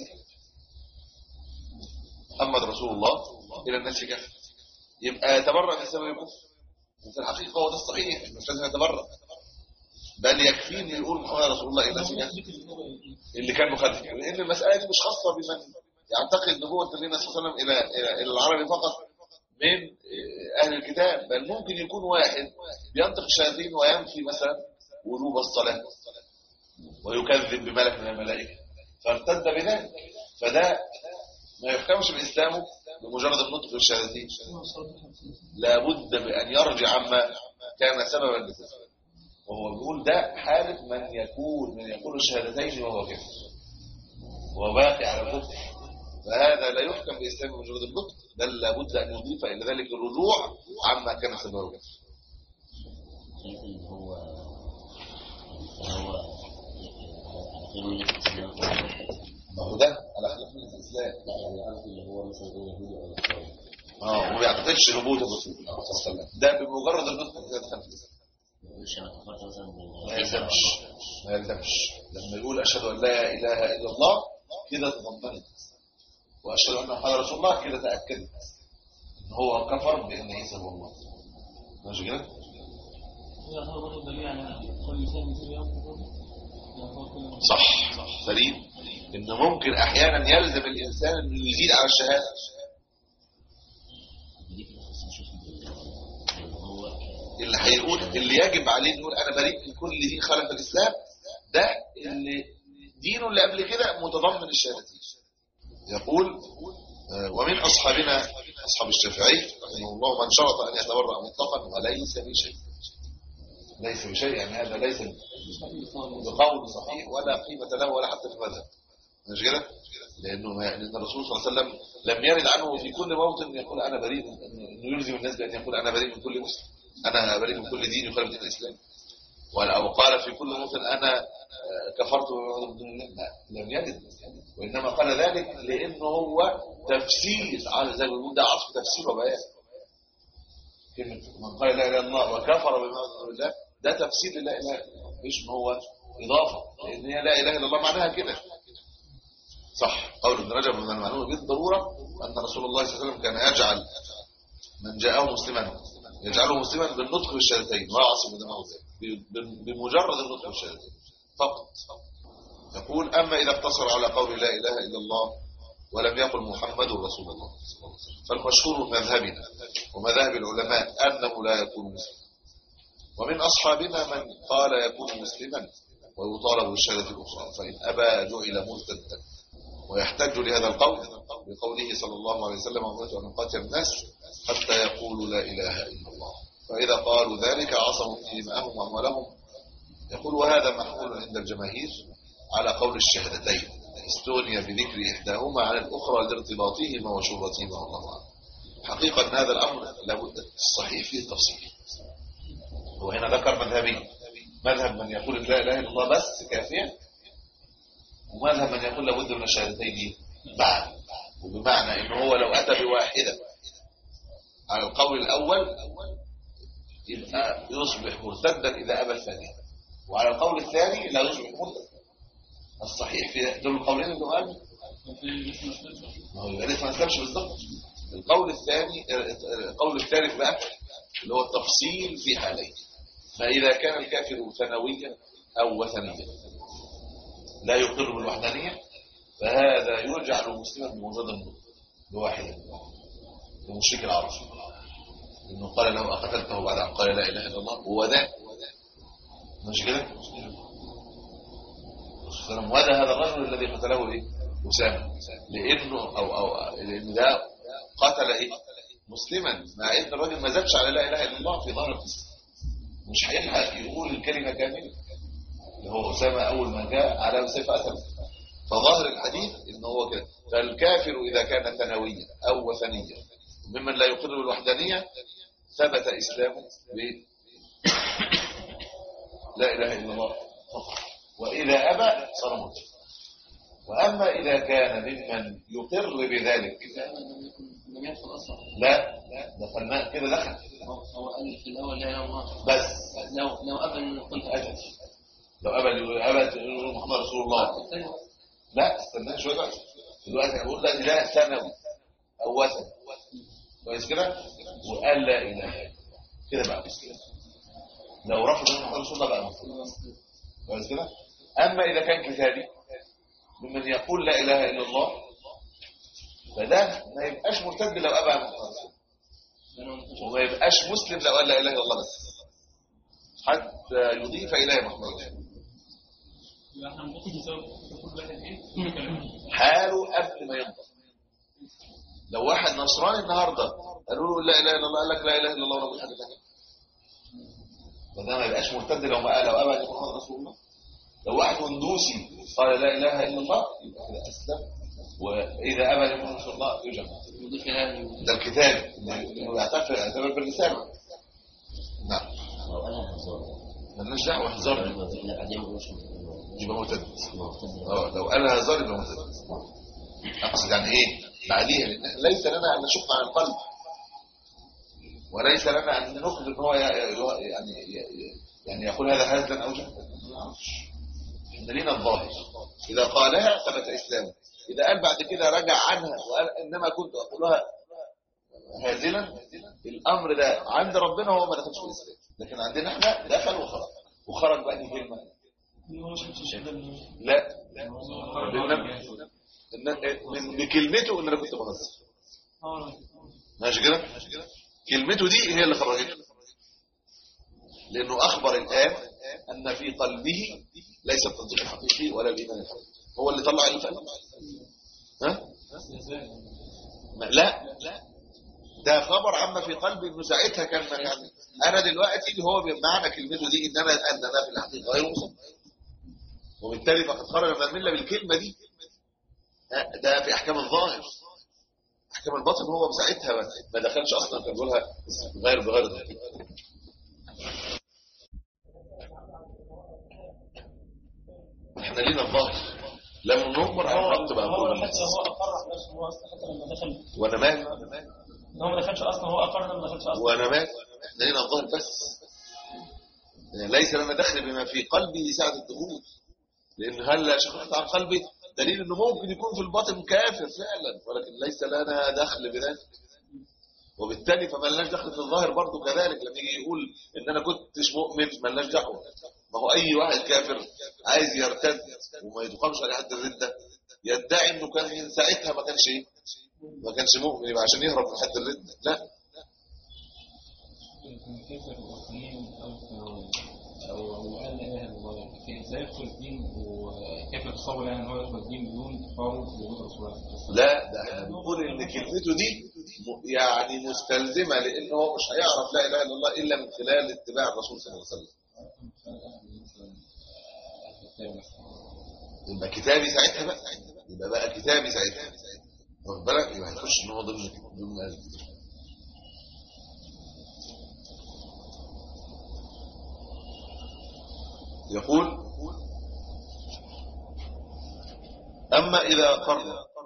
محمد رسول الله إلى الناس كافر يبقى يتبرع من سبب الكفر وفي الحقيقة هو ده الصحيح مش لازم يتبرع بل يكفيه ان يقول محمد رسول الله إلى الناس كافر اللي كان مخالف لأن المسألة دي مش خاصة بمن يعتقد نبوة النبي صلى الله عليه وسلم إلى إلى إلى العربي فقط من أهل الكتاب بل ممكن يكون واحد بينطق الشياطين وينفي مثلا وجوب الصلاة ويكذب بملك من الملائكة فارتد بذلك فده ما يحكمش بإسلامه بمجرد النطق بالشهادتين لابد بأن يرجع عما كان سببا لكفره وهو بيقول ده حالة من يكون من يقول الشهادتين وهو كفر وباقي على الكفر فهذا لا يحكم بإسلام بمجرد النطق بل لابد أن يضيف إلى ذلك الرجوع عما كان سببه كفر اللي هو اللي هو يقول لك الإسلام ما هو ده على خلاف من الإسلام لا يعني قصدي اللي هو مثلا يقول يهودي أو نصراني اه وما بيعتقدش نبوة الرسول صلى الله عليه وسلم ده بمجرد النطق كده دخل في الإسلام ما يقولش أنا كفرت مثلا ما يلزمش ما يلزمش لما يقول أشهد أن لا إله إلا الله كده تضمنت وأشهد أن محمد رسول الله كده تأكدت إن هو كفر بأن عيسى هو الله ماشي كده؟ هذا برضه دليل على كل إنسان يصير يوم صح صح سليم إن ممكن أحيانا يلزم الإنسان إنه يزيد على الشهادة دي كده خاصة نشوف اللي هو اللي هيقول اللي يجب عليه يقول أنا بريء من كل دين خالف الإسلام ده اللي دينه اللي قبل كده متضمن الشهادتين يقول آه، ومن أصحابنا أصحاب الشافعي رحمه الله من شرط أن يتبرأ مطلقا وليس بشيء ليس بشيء يعني هذا ليس بقول صحيح ولا قيمة له ولا حتى في المذهب مش كده؟ لأنه ما يعني أن الرسول صلى الله عليه وسلم لم يرد عنه في كل موطن يقول أنا بريء من أنه يلزم الناس بأن يقول أنا بريء من كل مسلم أنا بريء من كل دين يخالف دين الإسلام ولا- أو قال في كل موطن أنا آه، كفرت بما من دون الله لا، لم يرد وإنما قال ذلك لأنه هو تفسير على زي ما بيقول ده عصف تفسير وبيان كلمة من قال لا إله إلا الله وكفر بما من دون الله ده تفسير لا إله إلا الله مش إن هو إضافة لأن هي لا إله إلا الله معناها كده صح قول ابن رجب من المعلومة بالضرورة أن رسول الله صلى الله عليه وسلم كان يجعل من جاءه مسلما يجعله مسلما بالنطق بالشهادتين ويعصم دماغه ذلك ب- بمجرد النطق بالشهادتين فقط يقول أما إذا اقتصر على قول لا إله إلا الله ولم يقل محمد رسول الله فالمشهور من مذهبنا ومذاهب العلماء أنه لا يكون مسلما ومن أصحابنا من قال يكون مسلما ويطالب بالشهادة الأخرى فإن أبى جعل مرتدا ويحتج لهذا القول بقوله صلى الله عليه وسلم أمرت أن أقاتل الناس حتى يقولوا لا إله إلا الله فإذا قالوا ذلك عصموا في دماءهم وأموالهم يقول وهذا محمول عند الجماهير على قول الشهادتين استغني بذكر إحداهما عن الأخرى لارتباطهما وشهرتهما والله أعلم حقيقة أن هذا الأمر لابد الصحيح فيه التفصيل وهنا ذكر مذهبين مذهب من يقول لا إله إلا الله بس كافية ومذهب من يقول لابد من الشهادتين بعد وبمعنى ان هو لو اتى بواحده على القول الاول يبقى يصبح مرتدا اذا ابى الثانيه وعلى القول الثاني لا يصبح مرتدا الصحيح في دول القولين اللي قال ما هو يبقى لسه ما اسلمش بالظبط القول الثاني القول الثالث بقى اللي هو التفصيل في حالين فاذا كان الكافر ثانويا او وثنيا لا يقر بالوحدانية فهذا يجعل مسلما بمجرد النطق بواحدة لمشرك العرب انه قال له اقتلته بعد ان قال لا اله الا الله هو ده مش كده الرسول وهذا هذا الرجل الذي قتله ايه اسامه لانه او او لان ده قتل ايه مسلما مع ان الراجل ما زادش على لا اله الا الله في ظهر القصه مش هيلحق يقول الكلمه كامله اللي هو أسامة أول ما جاء على سيف أسد فظاهر الحديث إن هو كده فالكافر إذا كان ثانويا أو وثنيا ممن لا يقر بالوحدانية ثبت إسلامه ب لا إله إلا الله فقط وإذا أبى صار مرتد وأما إذا كان ممن يقر بذلك لم يدخل أصلا لا دخلنا كده دخل هو هو قال في الأول لا إله إلا الله بس لو لو أبى قلت أجل لو أبى أبى يقول محمد رسول الله لا استنى شويه بقى دلوقتي هقول لك ده ثانوي او وثن كويس كده وقال لا اله كده بقى لو رفض ان محمد رسول الله بقى مسلم كويس كده اما اذا كان كتابي ممن يقول لا اله الا الله فده ما يبقاش مرتد لو ابى عن محمد رسول الله. وما يبقاش مسلم لو قال لا اله الا الله بس حتى يضيف اليه محمد رسول الله. يبقى احنا ممكن نساوي كل واحد ايه؟ كل كلام حاله قبل ما ينطق لو واحد نصراني النهارده قالوا له لا اله الا الله قال لك لا اله الا الله ولا حاجه ثانيه فده ما يبقاش مرتد لو ما قال لو ابى محمد رسول الله لو واحد هندوسي قال لا اله الا الله يبقى كده اسلم واذا ابى محمد رسول الله يجمع يضيف إلى ده الكتاب انه يعتبر يعتبر بالرساله نعم لو قالها هزار مالناش دعوه هزار لا بعدين مش يبقى مرتد مرتد اه لو قالها هزار يبقى مرتد اقصد يعني ايه بعديها لأن ليس لنا ان نشق عن القلب وليس لنا ان نخرج ان هو ي- ي- يعني ي- يعني يقول هذا هزلا او جهلا ما نعرفش. احنا لينا الظاهر اذا قالها ثبت اسلامه اذا قال بعد كده رجع عنها وقال انما كنت اقولها هازلا الامر ده عند ربنا هو ما دخلش في الاسلام لكن عندنا احنا دخل وخرج وخرج بقى دي كلمه هو مش مش ده لا إن- من بكلمته ان انا كنت بنظر اه ماشي كده كلمته دي هي اللي خرجته لانه اخبر الان ان في قلبه ليس التصديق الحقيقي ولا الايمان الحقيقي هو اللي طلع اللي فات ها ما- لا ده خبر عما في قلبي انه ساعتها كان يعني انا دلوقتي هو بمعنى كلمته دي ان انا ان انا في الحقيقه غير مصدق وبالتالي فقد خرج من المله بالكلمه دي ها، ده في احكام الظاهر احكام الباطن هو ساعتها ما- ما دخلش اصلا كان بيقولها غير بغير تحقيق احنا لينا الظاهر لما نؤمر هو تبقى هو نقول حتى هو اقر نفسه هو اصلا حتى لما دخل وانا مال ان هو ما دخلش اصلا هو اقر انه ما دخلش اصلا وانا مال احنا لينا الظاهر بس يعني ليس لنا دخل بما في قلبي ساعة الدخول لان هل شققت عن قلبي دليل انه ممكن يكون في الباطن كافر فعلا ولكن ليس لنا دخل بذلك وبالتالي فما لناش دخل في الظاهر برضه كذلك لما يجي يقول ان انا كنتش مؤمن ما لناش دعوه ما هو اي واحد كافر عايز يرتد وما يتقامش عليه حد الرده يدعي انه كان من ساعتها ما كانش ايه ما كانش مؤمن يبقى عشان يهرب من حد الرده لا كيف المسلمين او او او قال لا اله الا الله كيف ازاي يدخل الدين وكيف يتصور يعني ان هو يدخل الدين بدون تفاوض وجود رسول الله لا ده احنا بنقول ان كلمته دي م- يعني مستلزمه لان هو مش هيعرف لا اله الا الله الا من خلال اتباع الرسول صلى الله عليه وسلم يبقى كتابي ساعتها بقى يبقى بقى كتابي ساعتها واخد بالك يبقى هيخش ان هو ضمن ضمن أهل الكتاب. يقول أما إذا أقر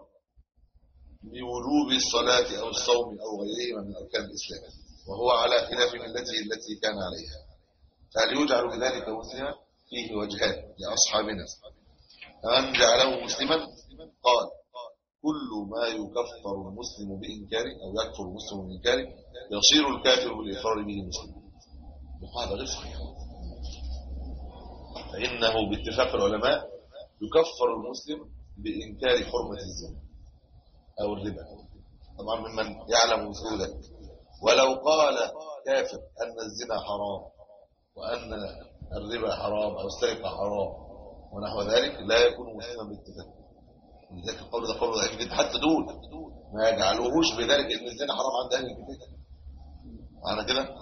بوجوب الصلاة أو الصوم أو غيرهما من أركان الإسلام وهو على خلاف ملته التي كان عليها فهل يجعل بذلك مسلما فيه وجهان لأصحابنا فمن جعله مسلما قال كل ما يكفر المسلم بإنكاره أو يكفر المسلم بإنكاره يصير الكافر بالإقرار به مسلما وهذا غير صحيح فإنه باتفاق العلماء يكفر المسلم بإنكار حرمة الزنا أو الربا طبعا ممن يعلم مثل ذلك ولو قال كافر أن الزنا حرام وأن الربا حرام أو السرقة حرام ونحو ذلك لا يكون مسلما باتفاق لذلك القول ده قول ضعيف جدا حتى دول ما يجعلوهوش بذلك ان الزنا حرام عند اهل الكتاب معنى كده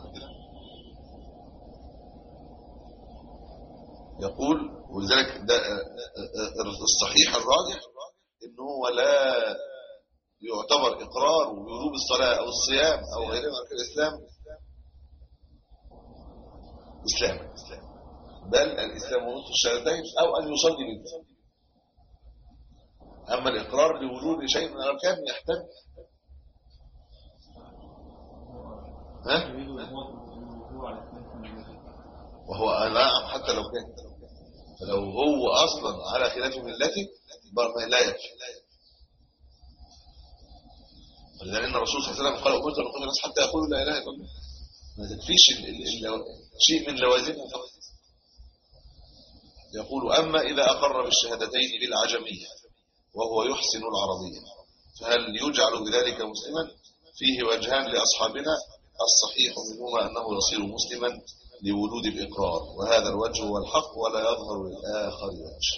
يقول ولذلك ده الصحيح الراجح ان هو لا يعتبر اقرار وجوب الصلاه او الصيام او غيرها من اركان الاسلام اسلام بل الاسلام نصف الشهادتين او ان يصلي بالاسلام اما الاقرار بوجود شيء من الاركان يحتاج ها وهو نعم حتى لو كان فلو هو اصلا على خلاف ملته بر- لا يكفي ولذلك ان الرسول صلى الله عليه وسلم قال امرت ان اقول الناس حتى يقولوا لا اله الا الله ما تكفيش ال- ال- ال- شيء من لوازمها فقط يقول اما اذا اقر بالشهادتين بالعجميه وهو يحسن العربيه فهل يجعل بذلك مسلما فيه وجهان لأصحابنا الصحيح منهما أنه يصير مسلما لولود الإقرار وهذا الوجه هو الحق ولا يظهر للآخر وجه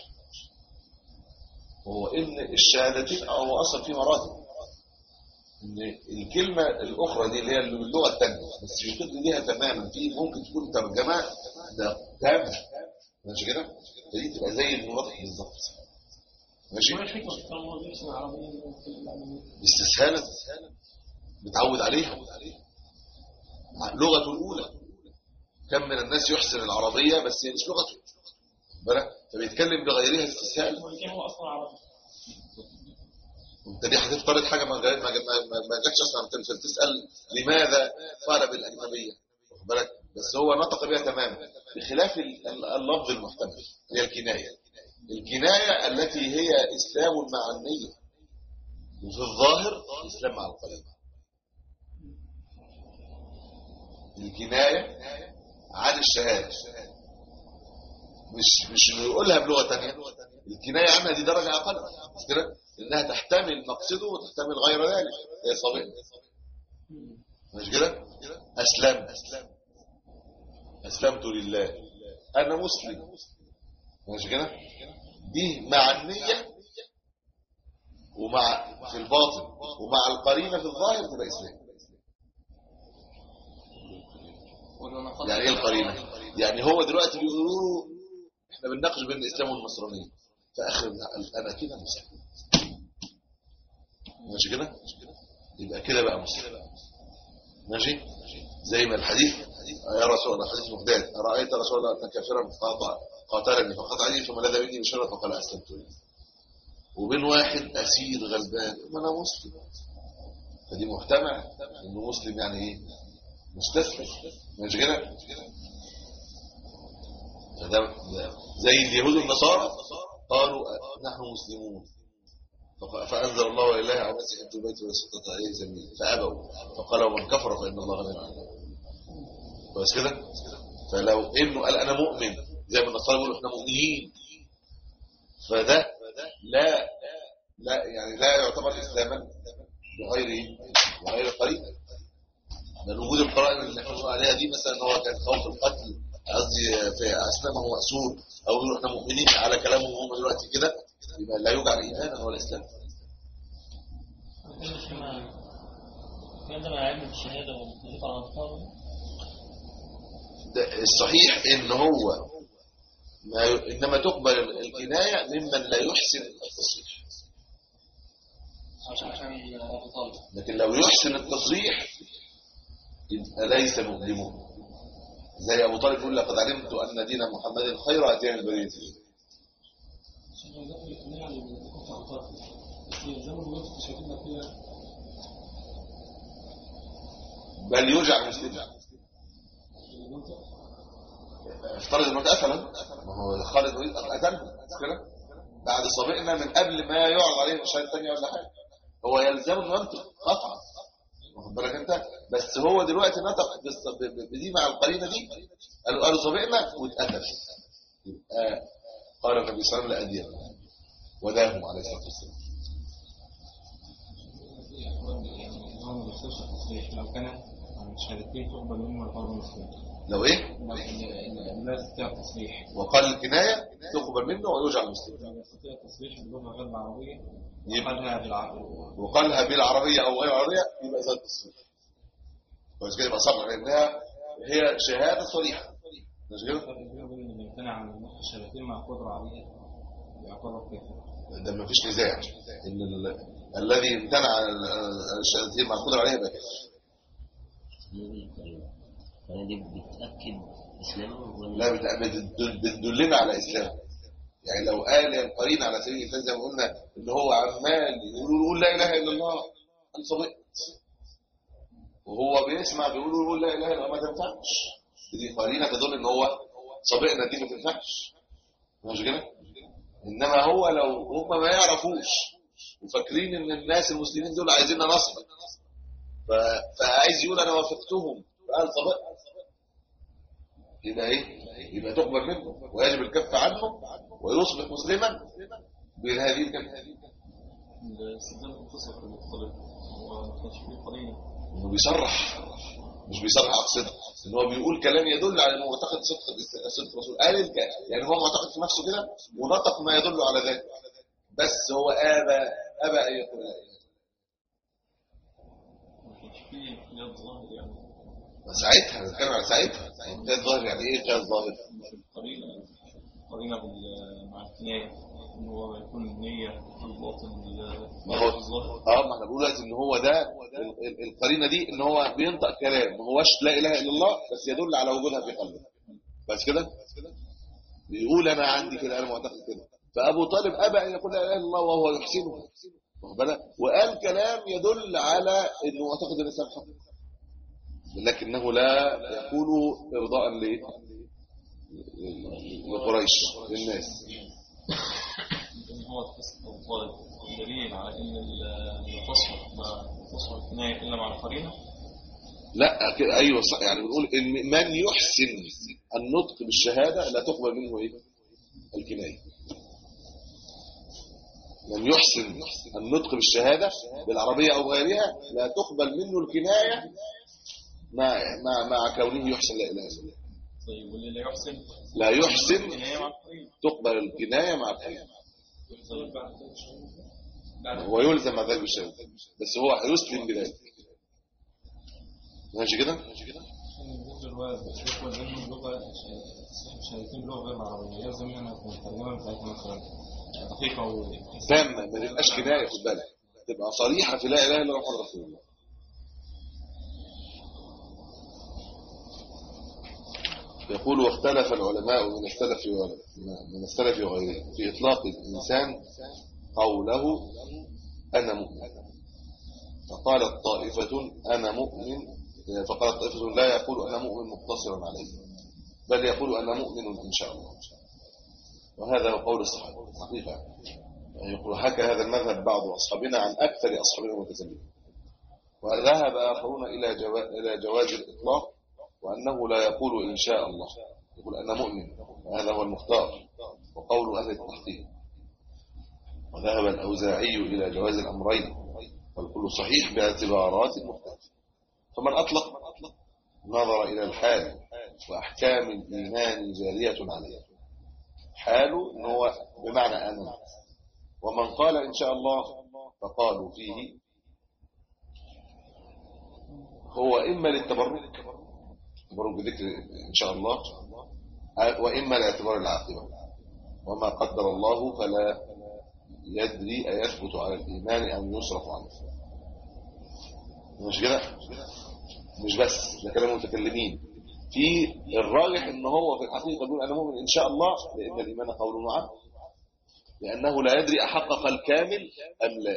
وهو إن الشهادتين أو أصلا في مراتب إن الكلمة الأخرى دي اللي هي اللغة الثانية بس يطلق ليها تماما في ممكن تكون ترجمة ده تام ماشي كده فدي تبقى زي المراد بالظبط ماشي ما الحكمة في الله بيرسم عربية ويتكلم العربية استسهالا متعود عليها لغته الأولى كم من الناس يحسن العربية بس هي مش لغته بالك فبيتكلم بغيرها استسهال وإن كان هو أصلا عربي انت دي هتفترض حاجه ما جا- ما جا- ما ما- ما جاتش اصلا انت مش تسال لماذا قال بالاجنبيه واخد بالك بس هو نطق بها تماما بخلاف ال- ال- اللفظ المحتمل هي الكنايه الكنايه التي هي اسلام مع النيه وفي الظاهر اسلام مع القلب الكنايه عن الشهاده مش مش انه يقولها بلغه ثانيه الكنايه عنها دي درجه اقل مش كده انها تحتمل مقصده وتحتمل غير ذلك هي صبي مش كده اسلمت اسلمت لله انا مسلم مش كده دي مع النيه ومع في الباطن ومع القرينه في الظاهر تبقى اسلام يعني ايه القرينه يعني هو دلوقتي بيقولوا احنا بنناقش بين الاسلام والنصرانيه فاخر انا كده مسلم ماشي كده يبقى كده بقى مسلم ماشي زي ما الحديث يا رسول الله حديث مقداد ارايت رسول الله ان كافرا فقطع قاتلني فقطعني ثم لذا مني بشرة فقال اسلمت له وبين واحد اسير غلبان ما انا مسلم فدي محتمل انه مسلم يعني ايه مستسلم ماشي كده فده ده زي اليهود والنصارى قالوا نحن مسلمون فق- فأنزل الله ولله على الناس حج البيت ولا سقط عليه زميل فأبوا فقال ومن كفر فإن الله غني عنه بس كده فلو إنه قال أنا مؤمن زي ما النصارى بيقولوا إحنا مؤمنين فده لا لا يعني لا يعتبر إسلاما بغير بغير قرينة لأن وجود القرائن اللي احنا بنقول عليها دي مثلا هو كان خوف القتل قصدي في أسلامه هو مأسور أو يقولوا احنا مؤمنين على كلامهم هم دلوقتي كده يبقى لا يجعل إيمانا ولا إسلام عندما علم الشهادة والتطبيق على الأطفال ده الصحيح إن هو ما ي... إنما تقبل الكناية ممن لا يحسن التصريح عشان عشان أبو طالب لكن لو يحسن التصريح يبقى ليس مؤلمه زي أبو طالب يقول لقد علمت أن دين محمد خير أديان البرية عشان يدخل الإقناع اللي بيكون في أعطاك بس يلزموا الوقت تشاهدنا فيها بل يجعل مسلما المنطق افترض انه اتقتل ما هو خالد بن الوليد قتله مش كده بعد سابقنا من قبل ما يعرض عليه مشاهد ثانيه ولا حاجه هو يلزمه انه ينطق قطعا واخد بالك انت بس هو دلوقتي نطق بس- ب- ب- بدي مع القرينه دي قالوا قالوا سابقنا واتقتل يبقى قال النبي صلى الله عليه وسلم لا ادين وداهم عليه الصلاه والسلام يعني هو ما بيخسرش التصريح لو كان الشهادتين تقبل منه القول المسلم لو ايه لا يستطيع التصريح وقال الكنايه تقبل منه ويجعل مسلما لا يستطيع التصريح باللغة غير العربية يبقى قالها بالعربية وقالها بالعربية أو غير عربية يبقى ذات التصريح بس كده يبقى صبر لأنها هي شهادة صريحة مش كده؟ الفرق بينه وبين اللي بيمتنع عن نطق الشهادتين مع قدرة عليها يعتبر كافر ده ما فيش نزاع إن ال- الذي امتنع عن الشهادتين مع القدرة عليها يبقى كافر. يعني دي بتأكد إسلامه ولا لا بت- بتدل- بتدلنا على إسلام يعني لو قال القرين على سبيل المثال زي ما قلنا إن هو عمال يقول يقول لا إله إلا الله أنا صدقت وهو بيسمع بيقول يقول لا إله إلا الله ما تنفعش دي قرينة تدل إن هو سابقنا دي ما تنفعش مش كده؟ إنما هو لو هم ما يعرفوش وفاكرين إن الناس المسلمين دول عايزيننا نصر ف- فعايز يقول أنا وافقتهم فقال سبقت يبقى ايه يبقى تقبل منه ويجب الكف عنه ويصبح مسلما بهذه الكلمه الاستخدام القصة في المطلب هو ما كانش فيه قرينة انه بيصرح مش بيصرح اقصد ان هو بيقول كلام يدل على انه معتقد صدق صدق الرسول قال الك- يعني هو معتقد في نفسه كده ونطق ما يدل على ذلك بس هو ابى ابى ان يقول لا إله إلا ما كانش فيه اختلاف ظاهر يعني الله. ساعتها بنتكلم على ساعتها ده الظاهر يعني ايه ده الظاهر مش القرينة قرينة بال- مع الكناية إن هو يكون النية في الباطن ما هو- الظاهر اه ما احنا بنقول دلوقتي ان هو ده ال- ال- القرينه دي ان هو بينطق كلام ما هوش لا اله الا الله بس يدل على وجودها في قلبه بس كده بيقول انا عندي كده انا معتقد كده فابو طالب ابى ان يقول لا اله الا الله وهو يحسنه واخد بالك؟ وقال كلام يدل على انه معتقد الاسلام حق لكنه لا يقول ارضاء لايه؟ لقريش للناس إن هو تحس أو طالب دليل على إن ال- التصحف ما تصحف الكناية إلا مع القرينة لا كده ايوه صح يعني بنقول ان من يحسن النطق بالشهاده لا تقبل منه ايه الكنايه من يحسن النطق بالشهاده بالعربيه او غيرها لا تقبل منه الكنايه مع مع مع كونه يحسن لا اله الا الله طيب واللي لا يحسن لا يحسن الكناية مع القرينة تقبل الكنايه مع الكنايه طيب بعد هو يلزم مع ذلك بالشهاده بس هو يسلم بذلك ماشي كده بالنسبة للولد هو لازم اللغة شهادتين بلغة غير العربية لازم أنا أكون الترجمة بتاعتها مثلا دقيقة و تامه ما تبقاش كنايه خد بالك تبقى صريحه في لا اله الا الله محمد رسول الله يقول واختلف العلماء من السلف و- من السلف وغيرهم في اطلاق الانسان قوله انا مؤمن فقالت طائفه انا مؤمن فقالت طائفه لا يقول انا مؤمن مقتصرا عليه بل يقول انا مؤمن ان شاء الله وهذا هو قول الصحابه حقيقه يقول حكى هذا المذهب بعض أصحابنا عن أكثر أصحابنا المتكلمين وذهب آخرون إلى جوا... إلى جواز الإطلاق وأنه لا يقول إن شاء الله يقول أنا مؤمن وهذا هو المختار وقول أهل التحقيق وذهب الأوزاعي إلى جواز الأمرين والكل صحيح باعتبارات مختلفة فمن أطلق نظر إلى الحال وأحكام الإيمان جارية عليه حاله إن هو بمعنى أنا ومن قال إن شاء الله فقالوا فيه هو إما للتبرك تبرك بذكر إن شاء الله وإما لاعتبار العاقبة وما قدر الله فلا يدري أيثبت على الإيمان أم يصرف عنه مش كده مش بس ده كلام المتكلمين في الراجح ان هو في الحقيقه يقول انا مؤمن ان شاء الله لان الايمان قول وعمل لأنه لا يدري أحقق الكامل أم لا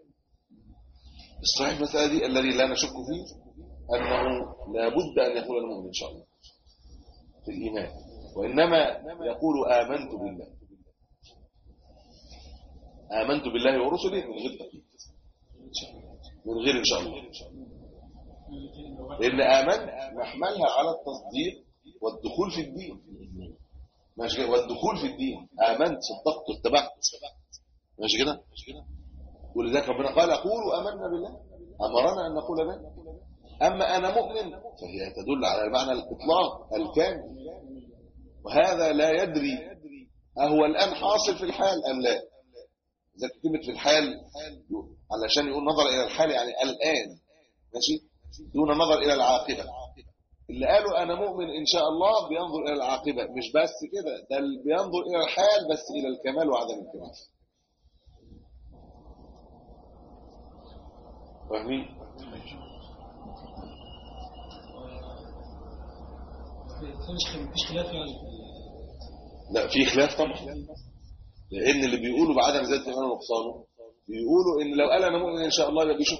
الصحيح المسألة دي الذي لا نشك فيه أنه لا بد أن يقول المؤمن إن شاء الله في الإيمان وإنما يقول آمنت بالله آمنت بالله ورسله من غير تقييد من غير إن شاء الله لأن آمن نحملها على التصديق والدخول في الدين ماشي كده والدخول في الدين آمنت صدقت اتبعت ماشي كده ولذلك ربنا قال قولوا آمنا بالله أمرنا أن نقول به أما أنا مؤمن فهي تدل على معنى الإطلاق الكامل وهذا لا يدري أهو الآن حاصل في الحال أم لا إذا كلمة في الحال علشان يقول نظر إلى الحال يعني الآن ماشي دون نظر إلى العاقبة اللي قالوا أنا مؤمن إن شاء الله بينظر إلى العاقبة مش بس كده ده اللي بينظر إلى الحال بس إلى الكمال وعدم الكمال فاهمين؟ مفيش خلاف يعني لا في خلاف طبعا لأن اللي بيقولوا بعدم زيادة الإيمان ونقصانه بيقولوا إن لو قال أنا مؤمن إن شاء الله يبقى بيشوف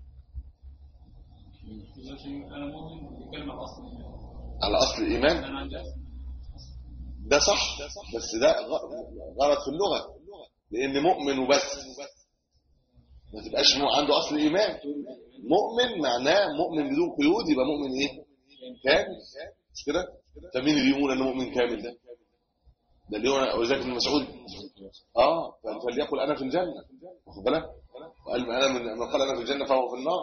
أنا مؤمن بكلمة أصلا على أصل الإيمان أنا عندي أصلا ده صح بس ده غ- غلط في اللغة لأن مؤمن وبس ما تبقاش مو- عنده أصل إيمان مؤمن معناه مؤمن بدون قيود يبقى مؤمن إيه كامل مش كده فمين اللي يقول أنه مؤمن كامل ده ده اللي هو وذلك ابن مسعود اه فليقل انا في الجنه واخد بالك وقال انا من من قال انا في الجنه فهو في النار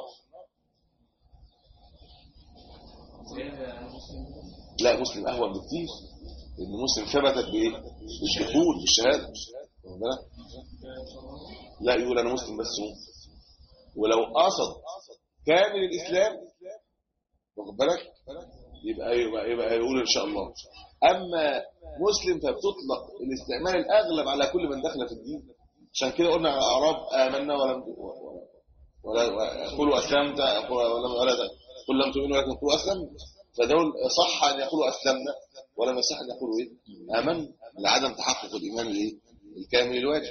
لا مسلم اهون بكتير لان مسلم ثبتت بايه بالدخول بالشهاده واخد بالك لا يقول انا مسلم بس مسلم ولو قصد كامل الاسلام واخد بالك يبقى يبقى يبقى يقول ان شاء الله اما مسلم فبتطلق الاستعمال الاغلب على كل من دخل في الدين عشان كده قلنا على الاعراب امنا ولم ولا يقولوا اسلمت ولم ولا قل لم تؤمنوا ولكن قولوا اسلمت فدول صح ان يقولوا اسلمنا ولم يصح ان يقولوا ايه امن لعدم تحقق الايمان الايه الكامل الواجب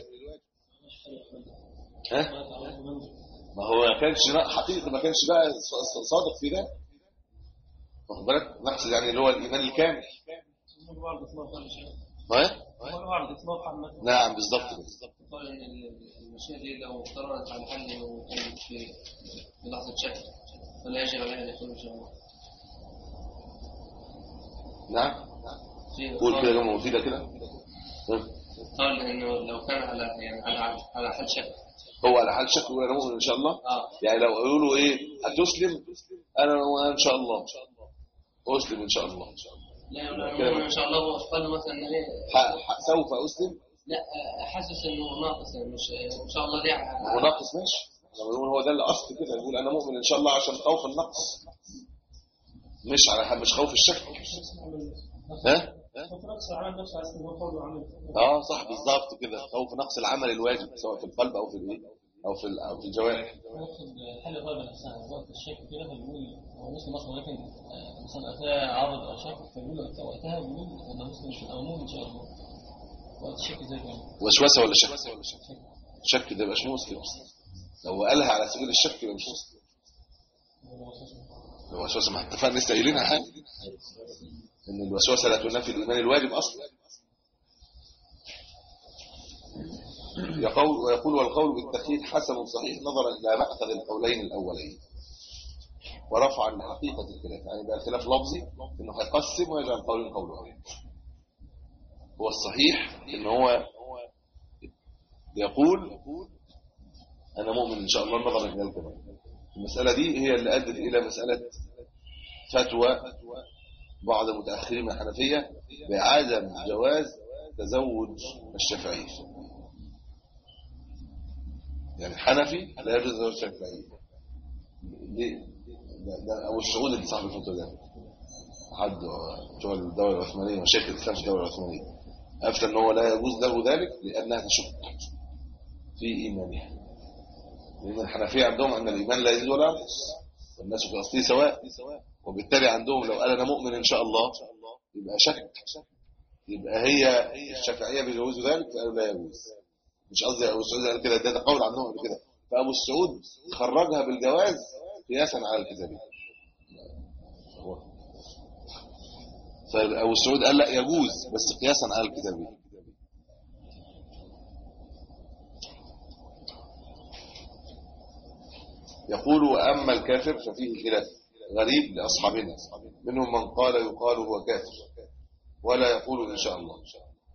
ها ما هو ما كانش حقيقي ما كانش بقى صادق في ده واخد بالك نقصد يعني اللي هو الايمان الكامل ها نعم بالظبط كده قال ان المشيئه دي لو افترضت على حل وكان في في لحظه شك فلا يجب عليها ان يكون ان شاء الله نعم في قول كده قال- جمله مفيده كده ها؟ قال انه لو كان على يعني على على حل شك هو على حال شك يقول انا مؤمن ان شاء الله اه يعني لو قالوا له ايه هتسلم انا ان شاء الله اسلم ان شاء الله لا لا ان شاء الله هو قال له مثلا ايه ح- ح- سوف اسلم لا آه، حاسس انه ناقص يعني مش ان شاء الله دي هو ناقص ماشي احنا بنقول هو ده الاصل كده نقول انا مؤمن ان شاء الله عشان خوف النقص مش على مش خوف الشك ها نفس العمل نفسه عايز هو قول وعمل اه صح بالظبط كده خوف نقص العمل الواجب سواء في القلب او في الايه او في ال- او في الجوارح نقصد حل الغيبة نفسها وقت الشك كده فبيقول هو مسلم اصلا ولكن آه، مثلا اتاه عرض او شك فبيقول وقتها بيقول انا مسلم او مؤمن ان شاء الله وقت الشك زي كده وسوسه ولا شك شك ده يبقاش مسلم لو قالها على سبيل الشك يبقى مش مسلم الوسوسه ما اتفقنا لسه قايلينها حاجه ان الوسوسه لا تنافي الايمان الواجب اصلا يقول ويقول والقول بالتخيير حسن صحيح نظرا الى مأخذ القولين الاولين ورفعا لحقيقه الخلاف يعني بقى خلاف لفظي انه هيقسم ويجعل قول قول واحد هو الصحيح ان هو يقول انا مؤمن ان شاء الله نظرا الى الكلام المساله دي هي اللي ادت الى مساله فتوى بعض المتاخرين من الحنفيه بعدم جواز تزوج الشافعي يعني الحنفي لا يجوز تزوج الشافعي ليه؟ ده, ده ابو السعود اللي صاحب الفتوى ده حد بتوع الدوله العثمانيه مشاكل الاسلام في الدوله العثمانيه افتى ان هو لا يجوز له ذلك لانها تشك في ايمانها لان الحنفيه عندهم ان الايمان لا يزيد ولا ينقص والناس في اصله سواء وبالتالي عندهم لو قال انا مؤمن ان شاء الله يبقى شك يبقى هي الشافعيه بيجوزوا ذلك فقالوا لا يجوز مش قصدي ابو السعود قال كده ده, ده قول عندهم قبل كده فابو السعود خرجها بالجواز قياسا على الكتابين فابو السعود قال لا يجوز بس قياسا على الكتابين يقول وأما الكافر ففيه خلاف غريب لأصحابنا منهم من قال يقال هو كافر ولا يقول إن شاء الله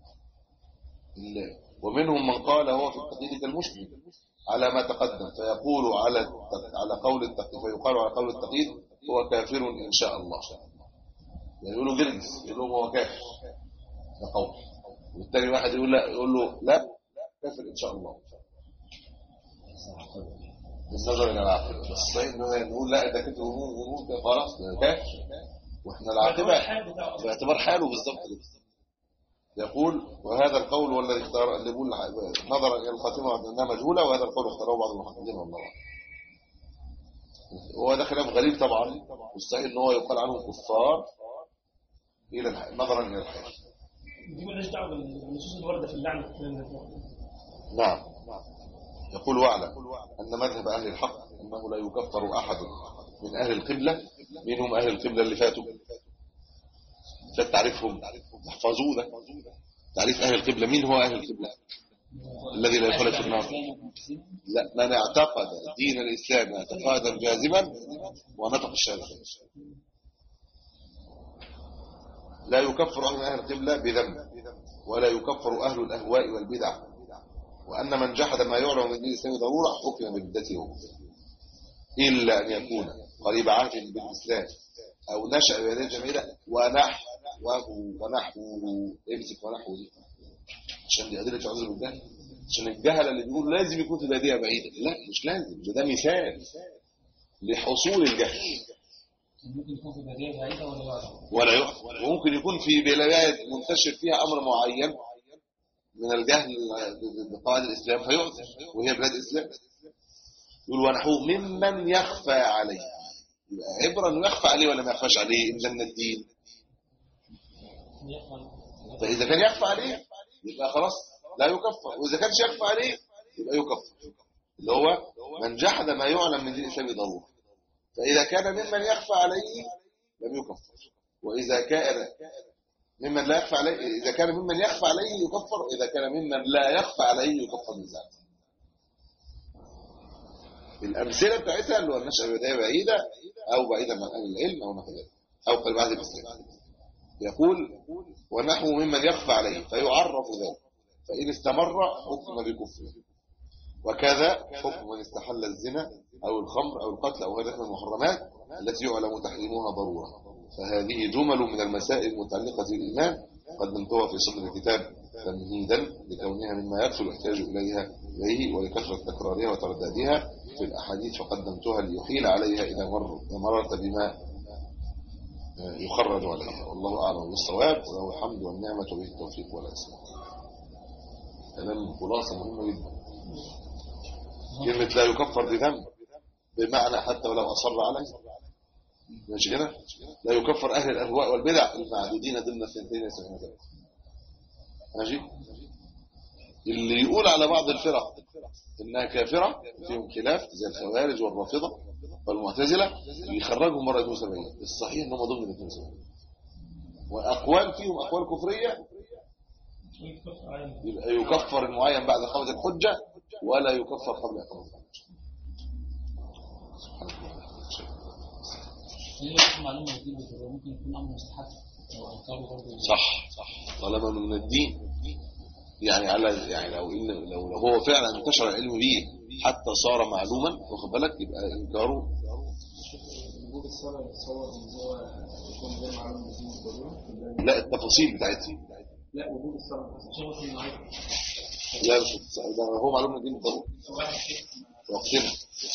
ال- ومنهم من قال هو في التقييد كالمسلم على ما تقدم فيقول على الت- على قول التقييد فيقال على قول التقييد هو كافر إن شاء الله يعني يقولوا جرجس يقول لهم هو كافر ده قول والتاني واحد يقول لا يقول له لا كافر إن شاء الله بالنظر الى العاقبه بس صحيح ان هو نقول لا ده كده غموض غموض ده خلاص ده كافر واحنا العاقبه باعتبار حاله بالظبط كده يقول وهذا القول هو الذي اختار اللي يقول نظرا الى الخاتمه انها مجهوله وهذا القول اختاره بعض المحدثين والله أعلم. هو ده خلاف غريب طبعا مستحيل ان هو يقال عنهم كفار الى الح- نظرا الى الحال دي مالهاش دعوه بالنصوص الوارده في اللعنه والكلام ده نعم يقول واعلم أن مذهب أهل الحق أنه لا يكفر أحد من أهل القبلة منهم أهل القبلة اللي فاتوا ده تعريفهم تحفظوه ده تعريف أهل القبلة مين هو أهل القبلة الذي لا يخالف في النار لا من اعتقد دين الإسلام اعتقادا جازما ونطق الشهادتين لا يكفر أحد من أهل القبلة بذنب ولا يكفر أهل الأهواء والبدع وأن من جحد ما يعلم من دين الإسلام ضرورة حكم بردته هو إلا أن يكون قريب عهد بالإسلام أو نشأ بهذه الجمعية ونحوه ونحوه امسك ونحوه دي عشان دي أدلة عذر بالجهل عشان الجهل اللي بيقول لازم يكون في بادية بعيدة لا مش لازم ده, ده مثال لحصول الجهل ممكن يكون في بداية بعيدة ولا لا؟ ولا يؤخذ وممكن يكون في بلاد منتشر فيها أمر معين من الجهل بقواعد الإسلام فيؤثر وهي بلاد إسلام يقول ونحوه ممن يخفى عليه يبقى عبرة انه يخفى عليه ولا ما يخفاش عليه إن ده من الدين يفعل فإذا كان يخفى عليه يبقى خلاص لا يكفر وإذا كانش يخفى عليه يبقى يكفر اللي هو من جحد ما يعلم من دين الإسلام ضرورة فإذا كان ممن يخفى عليه لم يكفر وإذا كان ممن لا يخفى عليه إذا كان ممن يخفى عليه يكفر وإذا كان ممن لا يخفى عليه يكفر من ذلك الأمثلة بتاعتها اللي هو النشأة البداية بعيدة أو بعيدة من أهل العلم أو نحو ذلك أو قبل بعد الإسلام يقول ونحو ممن يخفى عليه فيعرف ذلك فإن استمر حكم بكفره وكذا حكم من استحل الزنا أو الخمر أو القتل أو غيرها من المحرمات التي يعلم تحريمها ضرورة فهذه جمل من المسائل المتعلقة بالإيمان قدمتها في صدر الكتاب تمهيدا لكونها مما يكثر الاحتياج إليها إليه ولكثرة تكرارها وتردادها في الأحاديث فقدمتها ليحيل عليها إذا مر مررت بما يخرج عليها والله أعلم بالصواب وله الحمد والنعمة به التوفيق والإسلام كلام خلاصة مهمة جدا كلمة لا يكفر بذنب بمعنى حتى ولو أصر عليه ماشي كده لا يكفر أهل الأهواء والبدع المعدودين ضمن الثنتين يسمعون ذلك ماشي اللي يقول على بعض الفرق انها كافرة فيهم خلاف زي الخوارج والرافضة والمعتزلة يخرجهم مرة 72 الصحيح انهم ضمن ال 72 واقوال فيهم اقوال كفرية يبقى يكفر المعين بعد قامة الحجة ولا يكفر قبل إقامة الحجة هي لو معلومة جديدة كده ممكن يكون أمر مستحب أو أنكاره برضه صح صح طالما من الدين يعني على يعني لو إن لو, لو هو فعلا انتشر العلم به حتى صار معلوما واخد بالك يبقى انكاره وجود الصلاة يتصور ان هو يكون غير معلوم بالدين بالضرورة لا التفاصيل بتاعتها لا وجود الصلاة شغل في النهاية لا مش بتص- ده هو معلوم من الدين بالضروره واحد كده وقتنا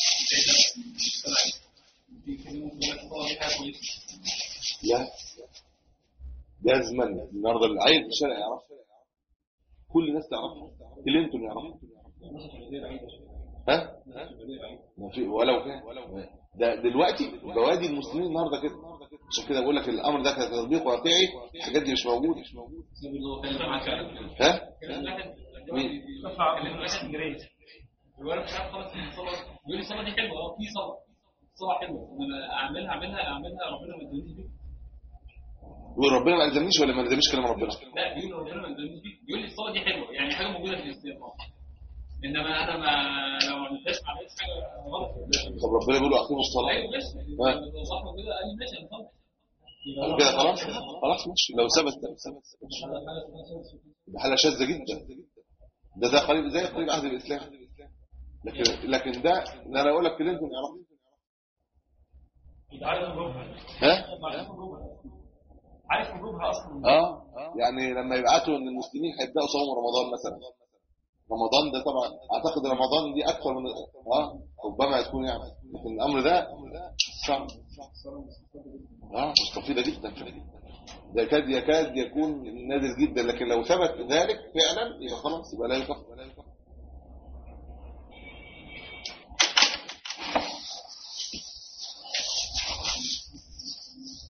في كلمة ممكن يقول لك الصلاة دي حاجة كويسة لا لازما النهارده العيل في الشارع يعرف كل الناس تعرفه كلينتون يعرفه ها ما في ولو كان ده دلوقتي بوادي المسلمين النهارده كده عشان كده بقول لك الامر ده كتطبيق واقعي الحاجات دي مش موجوده ها مين الولد مش عارف خالص ان الصلاه يقول لي الصلاه دي حلوه اه في صلاه صلاه حلوه انا اعملها اعملها اعملها ربنا ما يدونيش بيها يقول ربنا ما الزمنيش ولا ما الزمنيش كلام ربنا لا بيقول ربنا ما يدونيش بيها يقول لي الصلاه دي حلوه يعني حاجه موجوده في الاسلام اه انما انا ما لو ما عملتهاش ما عملتش حاجه غلط طب ربنا بيقول اقيموا الصلاه ايوه ماشي ها. لو صاحبه كده قال لي ماشي انا طبعا طب كده خلاص خلاص ماشي لو ثبت ثبت ده حاله شاذه جدا ده ده قريب زي قريب عهد الاسلام لكن لكن ده ان انا اقول لك كلينتون يعرف عارف الربع ها عارف الربع عارف الربع اصلا اه يعني لما يبعتوا ان المسلمين هيبداوا صوم رمضان مثلا رمضان ده طبعا اعتقد رمضان دي اكثر من اه ربما تكون يعني لكن الامر ده صعب اه مستفيده جدا ده يكاد يكاد يكون نادر جدا لكن لو ثبت ذلك فعلا يبقى خلاص يبقى لا يكفر